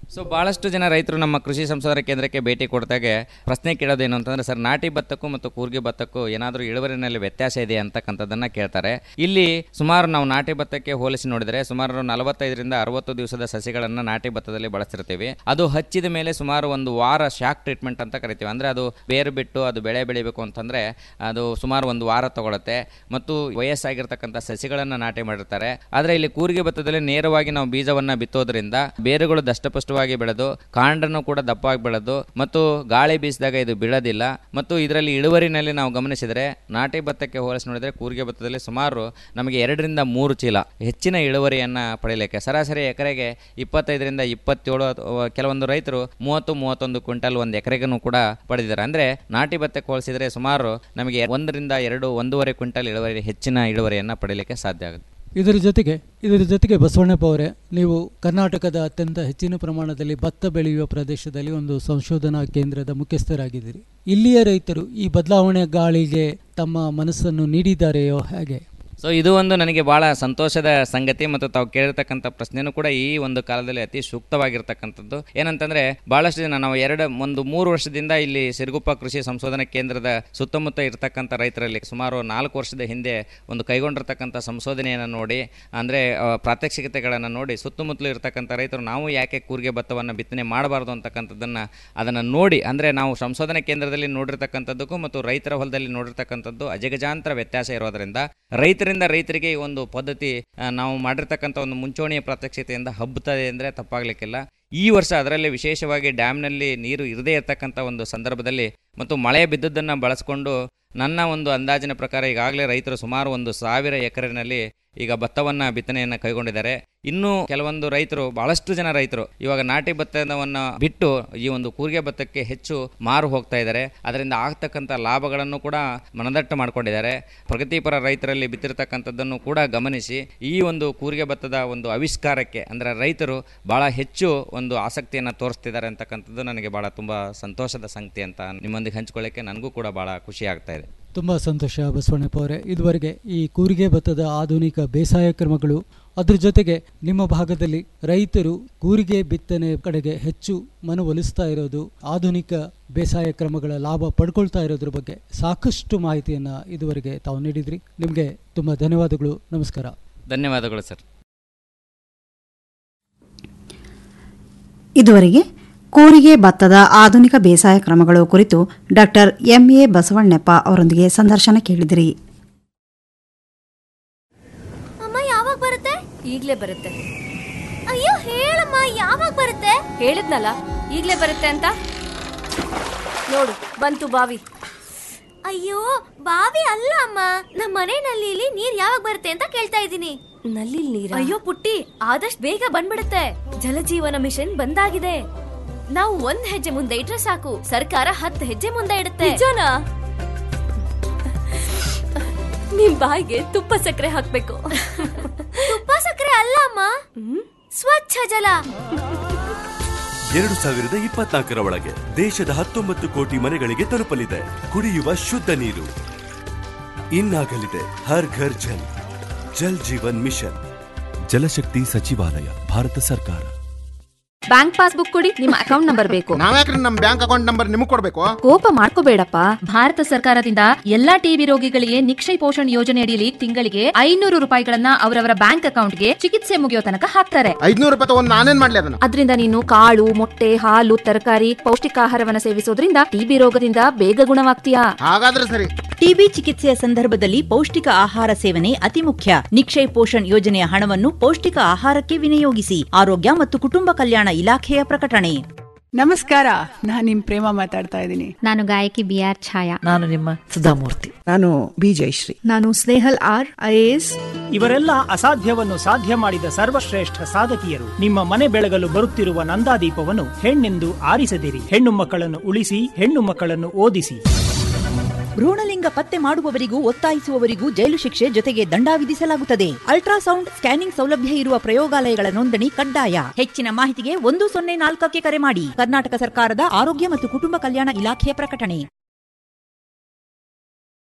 ಸೊ ಭಾಳಷ್ಟು ಜನ ರೈತರು ನಮ್ಮ ಕೃಷಿ ಸಂಶೋಧನಾ ಕೇಂದ್ರಕ್ಕೆ ಭೇಟಿ ಕೊಡ್ದಾಗೆ ಪ್ರಶ್ನೆ ಕೇಳೋದೇನು ಅಂತಂದ್ರೆ ಸರ್ ನಾಟಿ ಭತ್ತಕ್ಕೂ ಮತ್ತು ಕೂರ್ಗೆ ಭತ್ತಕ್ಕೂ ಏನಾದರೂ ಇಳುವರಿನಲ್ಲಿ ವ್ಯತ್ಯಾಸ ಇದೆ ಅಂತಕ್ಕಂಥದ್ದನ್ನ ಕೇಳ್ತಾರೆ ಇಲ್ಲಿ ಸುಮಾರು ನಾವು ನಾಟಿ ಭತ್ತಕ್ಕೆ ಹೋಲಿಸಿ ನೋಡಿದರೆ ಸುಮಾರು ನಲವತ್ತೈದರಿಂದ ಅರವತ್ತು ದಿವಸದ ಸಸಿಗಳನ್ನು ನಾಟಿ ಭತ್ತದಲ್ಲಿ ಬಳಸ್ತಿರ್ತೀವಿ ಅದು ಹಚ್ಚಿದ ಮೇಲೆ ಸುಮಾರು ಒಂದು ವಾರ ಶಾಕ್ ಟ್ರೀಟ್ಮೆಂಟ್ ಅಂತ ಕರಿತೀವಿ ಅಂದರೆ ಅದು ಬೇರು ಬಿಟ್ಟು ಅದು ಬೆಳೆ ಬೆಳಿಬೇಕು ಅಂತಂದರೆ ಅದು ಸುಮಾರು ಒಂದು ವಾರ ತಗೊಳುತ್ತೆ ಮತ್ತು ವಯಸ್ಸಾಗಿರ್ತಕ್ಕಂಥ ಸಸಿಗಳನ್ನು ನಾಟಿ ಮಾಡಿರ್ತಾರೆ ಆದರೆ ಇಲ್ಲಿ ಕೂರಿಗೆ ಭತ್ತದಲ್ಲಿ ನೇರವಾಗಿ ನಾವು ಬೀಜವನ್ನು ಬಿತ್ತೋದ್ರಿಂದ ಬೇರುಗಳು ದಷ್ಟಪುಷ್ಟವಾಗಿ ಬೆಳೆದು ಕಾಂಡನು ಕೂಡ ದಪ್ಪವಾಗಿ ಬೆಳೆದು ಮತ್ತು ಗಾಳಿ ಬೀಸಿದಾಗ ಇದು ಬೀಳೋದಿಲ್ಲ ಮತ್ತು ಇದರಲ್ಲಿ ಇಳುವರಿನಲ್ಲಿ ನಾವು ಗಮನಿಸಿದರೆ ನಾಟಿ ಭತ್ತಕ್ಕೆ ಹೋಲಿಸಿ ನೋಡಿದರೆ ಕೂರಿಗೆ ಭತ್ತದಲ್ಲಿ ಸುಮಾರು ನಮಗೆ ಎರಡರಿಂದ ಮೂರು ಚೀಲ ಹೆಚ್ಚಿನ ಇಳುವರಿಯನ್ನು ಪಡೆಯಲಿಕ್ಕೆ ಸರಾಸರಿ ಎಕರೆಗೆ ಇಪ್ಪತ್ತೈದರಿಂದ ಇಪ್ಪತ್ತೇಳು ಅಥವಾ ಕೆಲವೊಂದು ರೈತರು ಮೂವತ್ತು ಮೂವತ್ತೊಂದು ಕ್ವಿಂಟಲ್ ಒಂದು ಎಕರೆಗೂ ಕೂಡ ಪಡೆದಿದ್ದಾರೆ ಅಂದರೆ ನಾಟಿ ಭತ್ತಕ್ಕೆ ಹೋಲಿಸಿದರೆ ಸುಮಾರು ನಮಗೆ ಒಂದರಿಂದ ಎರಡು ಒಂದೂವರೆ ಕ್ವಿಂಟಲ್ ಇಳುವರಿ ಹೆಚ್ಚಿನ ಇಳುವರಿಯನ್ನು ಪಡೆಯಲಿಕ್ಕೆ ಸಾಧ್ಯ ಆಗುತ್ತೆ ಇದರ ಜೊತೆಗೆ ಇದರ ಜೊತೆಗೆ ಬಸವಣ್ಣಪ್ಪ ಅವರೇ ನೀವು ಕರ್ನಾಟಕದ ಅತ್ಯಂತ ಹೆಚ್ಚಿನ ಪ್ರಮಾಣದಲ್ಲಿ ಭತ್ತ ಬೆಳೆಯುವ ಪ್ರದೇಶದಲ್ಲಿ ಒಂದು ಸಂಶೋಧನಾ ಕೇಂದ್ರದ ಮುಖ್ಯಸ್ಥರಾಗಿದ್ದೀರಿ ಇಲ್ಲಿಯ ರೈತರು ಈ ಬದಲಾವಣೆ ಗಾಳಿಗೆ ತಮ್ಮ ಮನಸ್ಸನ್ನು ನೀಡಿದ್ದಾರೆಯೋ ಹೇಗೆ ಸೊ ಇದು ಒಂದು ನನಗೆ ಭಾಳ ಸಂತೋಷದ ಸಂಗತಿ ಮತ್ತು ತಾವು ಕೇಳಿರ್ತಕ್ಕಂಥ ಪ್ರಶ್ನೆನೂ ಕೂಡ ಈ ಒಂದು ಕಾಲದಲ್ಲಿ ಅತಿ ಸೂಕ್ತವಾಗಿರ್ತಕ್ಕಂಥದ್ದು ಏನಂತಂದ್ರೆ ಬಹಳಷ್ಟು ಜನ ನಾವು ಎರಡು ಒಂದು ಮೂರು ವರ್ಷದಿಂದ ಇಲ್ಲಿ ಸಿರುಗುಪ್ಪ ಕೃಷಿ ಸಂಶೋಧನಾ ಕೇಂದ್ರದ ಸುತ್ತಮುತ್ತ ಇರ್ತಕ್ಕಂಥ ರೈತರಲ್ಲಿ ಸುಮಾರು ನಾಲ್ಕು ವರ್ಷದ ಹಿಂದೆ ಒಂದು ಕೈಗೊಂಡಿರ್ತಕ್ಕಂಥ ಸಂಶೋಧನೆಯನ್ನು ನೋಡಿ ಅಂದರೆ ಪ್ರಾತ್ಯಕ್ಷಿಕತೆಗಳನ್ನು ನೋಡಿ ಸುತ್ತಮುತ್ತಲು ಇರ್ತಕ್ಕಂಥ ರೈತರು ನಾವು ಯಾಕೆ ಕೂರಿಗೆ ಭತ್ತವನ್ನು ಬಿತ್ತನೆ ಮಾಡಬಾರ್ದು ಅಂತಕ್ಕಂಥದ್ದನ್ನು ಅದನ್ನು ನೋಡಿ ಅಂದರೆ ನಾವು ಸಂಶೋಧನಾ ಕೇಂದ್ರದಲ್ಲಿ ನೋಡಿರ್ತಕ್ಕಂಥದ್ದಕ್ಕೂ ಮತ್ತು ರೈತರ ಹೊಲದಲ್ಲಿ ನೋಡಿರ್ತಕ್ಕಂಥದ್ದು ಅಜಗಜಾಂತರ ವ್ಯತ್ಯಾಸ ಇರೋದರಿಂದ ರೈತರಿಂದ ರೈತರಿಗೆ ಈ ಒಂದು ಪದ್ಧತಿ ಆ, ನಾವು ಮಾಡಿರ್ತಕ್ಕಂಥ ಒಂದು ಮುಂಚೂಣಿಯ ಪ್ರಾತ್ಯಕ್ಷಿತೆಯಿಂದ ಹಬ್ಬುತ್ತದೆ ಅಂದರೆ ತಪ್ಪಾಗಲಿಕ್ಕಿಲ್ಲ ಈ ವರ್ಷ ಅದರಲ್ಲಿ ವಿಶೇಷವಾಗಿ ಡ್ಯಾಮ್ನಲ್ಲಿ ನೀರು ಇರದೇ ಇರತಕ್ಕಂಥ ಒಂದು ಸಂದರ್ಭದಲ್ಲಿ ಮತ್ತು ಮಳೆ ಬಿದ್ದದ್ದನ್ನು ಬಳಸ್ಕೊಂಡು ನನ್ನ ಒಂದು ಅಂದಾಜಿನ ಪ್ರಕಾರ ಈಗಾಗಲೇ ರೈತರು ಸುಮಾರು ಒಂದು ಸಾವಿರ ಎಕರೆನಲ್ಲಿ ಈಗ ಭತ್ತವನ್ನು ಬಿತ್ತನೆಯನ್ನು ಕೈಗೊಂಡಿದ್ದಾರೆ ಇನ್ನೂ ಕೆಲವೊಂದು ರೈತರು ಬಹಳಷ್ಟು ಜನ ರೈತರು ಇವಾಗ ನಾಟಿ ಭತ್ತವನ್ನು ಬಿಟ್ಟು ಈ ಒಂದು ಕೂರಿಗೆ ಭತ್ತಕ್ಕೆ ಹೆಚ್ಚು ಮಾರು ಹೋಗ್ತಾ ಇದ್ದಾರೆ ಅದರಿಂದ ಆಗ್ತಕ್ಕಂಥ ಲಾಭಗಳನ್ನು ಕೂಡ ಮನದಟ್ಟು ಮಾಡ್ಕೊಂಡಿದ್ದಾರೆ ಪ್ರಗತಿಪರ ರೈತರಲ್ಲಿ ಬಿತ್ತಿರ್ತಕ್ಕಂಥದ್ದನ್ನು ಕೂಡ ಗಮನಿಸಿ ಈ ಒಂದು ಕೂರಿಗೆ ಭತ್ತದ ಒಂದು ಆವಿಷ್ಕಾರಕ್ಕೆ ಅಂದರೆ ರೈತರು ಬಹಳ ಹೆಚ್ಚು ಒಂದು ಆಸಕ್ತಿಯನ್ನು ತೋರಿಸ್ತಿದ್ದಾರೆ ಅಂತಕ್ಕಂಥದ್ದು ನನಗೆ ಬಹಳ ತುಂಬ ಸಂತೋಷದ ಸಂಗತಿ ಅಂತ ನಿಮ್ಮೊಂದಿಗೆ ಹಂಚ್ಕೊಳ್ಳಿಕ್ಕೆ ನನಗೂ ಕೂಡ ಬಹಳ ಖುಷಿ ಆಗ್ತಾ ಇದೆ ತುಂಬ ಸಂತೋಷ ಬಸವಣ್ಣಪ್ಪ ಅವರೇ ಇದುವರೆಗೆ ಈ ಕೂರಿಗೆ ಭತ್ತದ ಆಧುನಿಕ ಬೇಸಾಯ ಕ್ರಮಗಳು ಅದ್ರ ಜೊತೆಗೆ ನಿಮ್ಮ ಭಾಗದಲ್ಲಿ ರೈತರು ಕೂರಿಗೆ ಬಿತ್ತನೆ ಕಡೆಗೆ ಹೆಚ್ಚು ಮನವೊಲಿಸ್ತಾ ಇರೋದು ಆಧುನಿಕ ಬೇಸಾಯ ಕ್ರಮಗಳ ಲಾಭ ಪಡ್ಕೊಳ್ತಾ ಇರೋದ್ರ ಬಗ್ಗೆ ಸಾಕಷ್ಟು ಮಾಹಿತಿಯನ್ನು ಇದುವರೆಗೆ ತಾವು ನೀಡಿದ್ರಿ ನಿಮಗೆ ತುಂಬ ಧನ್ಯವಾದಗಳು ನಮಸ್ಕಾರ ಧನ್ಯವಾದಗಳು ಸರ್ ಇದುವರೆಗೆ ಕೂರಿಗೆ ಭತ್ತದ ಆಧುನಿಕ ಬೇಸಾಯ ಕ್ರಮಗಳು ಕುರಿತು ಡಾಕ್ಟರ್ ಎಂಎ ಬಸವಣ್ಣಪ್ಪ ಅವರೊಂದಿಗೆ ಸಂದರ್ಶನ ಕೇಳಿದಿರಿ ಅಮ್ಮ ಯಾವಾಗ ಬರುತ್ತೆ ಈಗ್ಲೇ ಬರುತ್ತೆ ಅಯ್ಯೋ ಹೇಳಮ್ಮ ಯಾವಾಗ ಬರುತ್ತೆ ಹೇಳಿದ್ನಲ್ಲ ಈಗ್ಲೇ ಬರುತ್ತೆ ಅಂತ ನೋಡು ಬಂತು ಬಾವಿ ಅಯ್ಯೋ ಬಾವಿ ಅಲ್ಲ ಅಮ್ಮ ನಮ್ಮ ಮನೆ ನಲ್ಲಿಲಿ ನೀರ್ ಯಾವಾಗ ಬರುತ್ತೆ ಅಂತ ಕೇಳ್ತಾ ಇದ್ದೀನಿ ನಲ್ಲಿ ನೀರ ಅಯ್ಯೋ ಪುಟ್ಟಿ ಆದಷ್ಟು ಬೇಗ ಬಂದ್ಬಿಡುತ್ತೆ ಜಲಜೀವನ ಮಿಷನ್ ಬಂದಾಗಿದೆ ನಾವು ಒಂದ್ ಹೆಜ್ಜೆ ಮುಂದೆ ಇಟ್ರೆ ಸಾಕು ಸರ್ಕಾರ ಹತ್ತು ಹೆಜ್ಜೆ ಮುಂದೆ ಇಡುತ್ತೆ ನಿಜನಾ ನಿಮ್ ಬಾಯಿಗೆ ತುಪ್ಪ ಸಕ್ಕರೆ ಹಾಕ್ಬೇಕು ತುಪ್ಪ ಸಕ್ಕರೆ ಅಲ್ಲ ಅಮ್ಮ ಸ್ವಚ್ಛ ಜಲ ಎರಡು ಸಾವಿರದ ಇಪ್ಪತ್ನಾಲ್ಕರ ಒಳಗೆ ದೇಶದ ಹತ್ತೊಂಬತ್ತು ಕೋಟಿ ಮನೆಗಳಿಗೆ ತಲುಪಲಿದೆ ಕುಡಿಯುವ ಶುದ್ಧ ನೀರು ಇನ್ನಾಗಲಿದೆ ಹರ್ ಘರ್ ಜಲ್ ಜಲ್ ಜೀವನ್ ಮಿಷನ್ ಜಲಶಕ್ತಿ ಸಚಿವಾಲಯ ಭಾರತ ಸರ್ಕಾರ ಬ್ಯಾಂಕ್ ಪಾಸ್ಬುಕ್ ಕೊಡಿ ನಿಮ್ಮ ಅಕೌಂಟ್ ನಂಬರ್ ಬೇಕು ನಾವ್ಯಾಕ್ರಿ ನಮ್ ಬ್ಯಾಂಕ್ ಅಕೌಂಟ್ ನಂಬರ್ ನಿಮಗ್ ಕೊಡ್ಬೇಕು ಕೋಪ ಮಾಡ್ಕೋಬೇಡಪ್ಪ ಭಾರತ ಸರ್ಕಾರದಿಂದ ಎಲ್ಲಾ ಟಿಬಿ ರೋಗಿಗಳಿಗೆ ನಿಕ್ಷಯ ಪೋಷಣ್ ಯೋಜನೆ ಅಡಿಯಲ್ಲಿ ತಿಂಗಳಿಗೆ ಐನೂರು ರೂಪಾಯಿಗಳನ್ನ ಅವರವರ ಬ್ಯಾಂಕ್ ಅಕೌಂಟ್ಗೆ ಚಿಕಿತ್ಸೆ ಮುಗಿಯೋ ತನಕ ಹಾಕ್ತಾರೆ ಐದ್ನೂರು ರೂಪಾಯಿ ತಗೊಂಡ್ ನಾನೇನ್ ಮಾಡ್ಲಿ ಅದನ್ನ ಅದರಿಂದ ನೀನು ಕಾಳು ಮೊಟ್ಟೆ ಹಾಲು ತರಕಾರಿ ಪೌಷ್ಟಿಕಾಹಾರವನ್ನ ಸೇವಿಸೋದ್ರಿಂದ ಟಿಬಿ ರೋಗದಿಂದ ಬೇಗ ಗುಣವಾಗ್ತೀಯಾ ಹಾಗಾದ್ರೆ ಸರಿ ಟಿಬಿ ಚಿಕಿತ್ಸೆಯ ಸಂದರ್ಭದಲ್ಲಿ ಪೌಷ್ಟಿಕ ಆಹಾರ ಸೇವನೆ ಅತಿ ಮುಖ್ಯ ನಿಕ್ಷಯ್ ಪೋಷಣ್ ಯೋಜನೆಯ ಹಣವನ್ನು ಪೌಷ್ಟಿಕ ಆಹಾರಕ್ಕೆ ವಿನಿಯೋಗಿಸಿ ಆರೋಗ್ಯ ಮತ್ತು ಕುಟುಂಬ ಕಲ್ಯಾಣ ಇಲಾಖೆಯ ಪ್ರಕಟಣೆ ನಮಸ್ಕಾರ ನಾನು ನಿಮ್ ಪ್ರೇಮ ಮಾತಾಡ್ತಾ ಇದ್ದೀನಿ ನಾನು ಗಾಯಕಿ ಬಿ ಆರ್ ಛಾಯಾ ನಾನು ನಿಮ್ಮ ಸುಧಾಮೂರ್ತಿ ನಾನು ಬಿ ಜಯಶ್ರೀ ನಾನು ಸ್ನೇಹಲ್ ಆರ್ ಐಎಎಸ್ ಇವರೆಲ್ಲ ಅಸಾಧ್ಯವನ್ನು ಸಾಧ್ಯ ಮಾಡಿದ ಸರ್ವಶ್ರೇಷ್ಠ ಸಾಧಕಿಯರು ನಿಮ್ಮ ಮನೆ ಬೆಳಗಲು ಬರುತ್ತಿರುವ ನಂದಾದೀಪವನ್ನು ಹೆಣ್ಣೆಂದು ಆರಿಸದಿರಿ ಹೆಣ್ಣು ಮಕ್ಕಳನ್ನು ಉಳಿಸಿ ಹೆಣ್ಣು ಮಕ್ಕಳನ್ನು ಓದಿಸಿ ಭ್ರೂಣಲಿಂಗ ಪತ್ತೆ ಮಾಡುವವರಿಗೂ ಒತ್ತಾಯಿಸುವವರಿಗೂ ಜೈಲು ಶಿಕ್ಷೆ ಜೊತೆಗೆ ದಂಡ ವಿಧಿಸಲಾಗುತ್ತದೆ ಅಲ್ಟ್ರಾಸೌಂಡ್ ಸ್ಕ್ಯಾನಿಂಗ್ ಸೌಲಭ್ಯ ಇರುವ ಪ್ರಯೋಗಾಲಯಗಳ ನೋಂದಣಿ ಕಡ್ಡಾಯ ಹೆಚ್ಚಿನ ಮಾಹಿತಿಗೆ ಒಂದು ಸೊನ್ನೆ ನಾಲ್ಕಕ್ಕೆ ಕರೆ ಮಾಡಿ ಕರ್ನಾಟಕ ಸರ್ಕಾರದ ಆರೋಗ್ಯ ಮತ್ತು ಕುಟುಂಬ ಕಲ್ಯಾಣ ಇಲಾಖೆಯ ಪ್ರಕಟಣೆ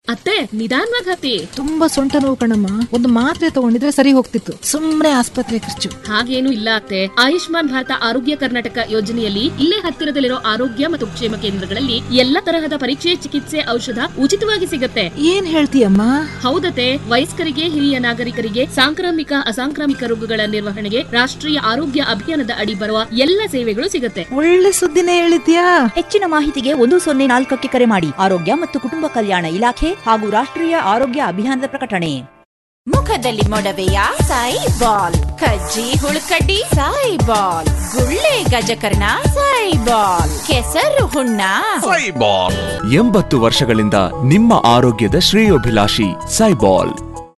ಅತ್ತೆ ನಿಧಾನವಾಗಿ ಹತ್ತಿ ತುಂಬಾ ಸೊಂಟ ನೋವು ಕಣಮ್ಮ ಒಂದು ಮಾತ್ರೆ ತಗೊಂಡಿದ್ರೆ ಸರಿ ಹೋಗ್ತಿತ್ತು ಸುಮ್ನೆ ಆಸ್ಪತ್ರೆ ಖರ್ಚು ಹಾಗೇನು ಇಲ್ಲ ಅತ್ತೆ ಆಯುಷ್ಮಾನ್ ಭಾರತ ಆರೋಗ್ಯ ಕರ್ನಾಟಕ ಯೋಜನೆಯಲ್ಲಿ ಇಲ್ಲೇ ಹತ್ತಿರದಲ್ಲಿರೋ ಆರೋಗ್ಯ ಮತ್ತು ಕ್ಷೇಮ ಕೇಂದ್ರಗಳಲ್ಲಿ ಎಲ್ಲ ತರಹದ ಪರೀಕ್ಷೆ ಚಿಕಿತ್ಸೆ ಔಷಧ ಉಚಿತವಾಗಿ ಸಿಗುತ್ತೆ ಏನ್ ಹೇಳ್ತೀಯಮ್ಮ ಹೌದತೆ ವಯಸ್ಕರಿಗೆ ಹಿರಿಯ ನಾಗರಿಕರಿಗೆ ಸಾಂಕ್ರಾಮಿಕ ಅಸಾಂಕ್ರಾಮಿಕ ರೋಗಗಳ ನಿರ್ವಹಣೆಗೆ ರಾಷ್ಟ್ರೀಯ ಆರೋಗ್ಯ ಅಭಿಯಾನದ ಅಡಿ ಬರುವ ಎಲ್ಲ ಸೇವೆಗಳು ಸಿಗುತ್ತೆ ಒಳ್ಳೆ ಸುದ್ದಿನೇ ಹೇಳಿದ್ಯಾ ಹೆಚ್ಚಿನ ಮಾಹಿತಿಗೆ ಒಂದು ಸೊನ್ನೆ ನಾಲ್ಕಕ್ಕೆ ಕರೆ ಮಾಡಿ ಆರೋಗ್ಯ ಮತ್ತು ಕುಟುಂಬ ಕಲ್ಯಾಣ ಇಲಾಖೆ ಹಾಗೂ ರಾಷ್ಟ್ರೀಯ ಆರೋಗ್ಯ ಅಭಿಯಾನದ ಪ್ರಕಟಣೆ ಮುಖದಲ್ಲಿ ಮೊಡವೆಯ ಸಾಯಿ ಬಾಲ್ ಕಜ್ಜಿ ಹುಳುಕಡ್ಡಿ ಸಾಯಿ ಬಾಲ್ ಗುಳ್ಳೆ ಗಜಕರ್ಣ ಸಾಯಿ ಬಾಲ್ ಕೆಸರು ಹುಣ್ಣ ಸೈಬಾಲ್ ಎಂಬತ್ತು ವರ್ಷಗಳಿಂದ ನಿಮ್ಮ ಆರೋಗ್ಯದ ಶ್ರೇಯೋಭಿಲಾಷಿ ಸೈಬಾಲ್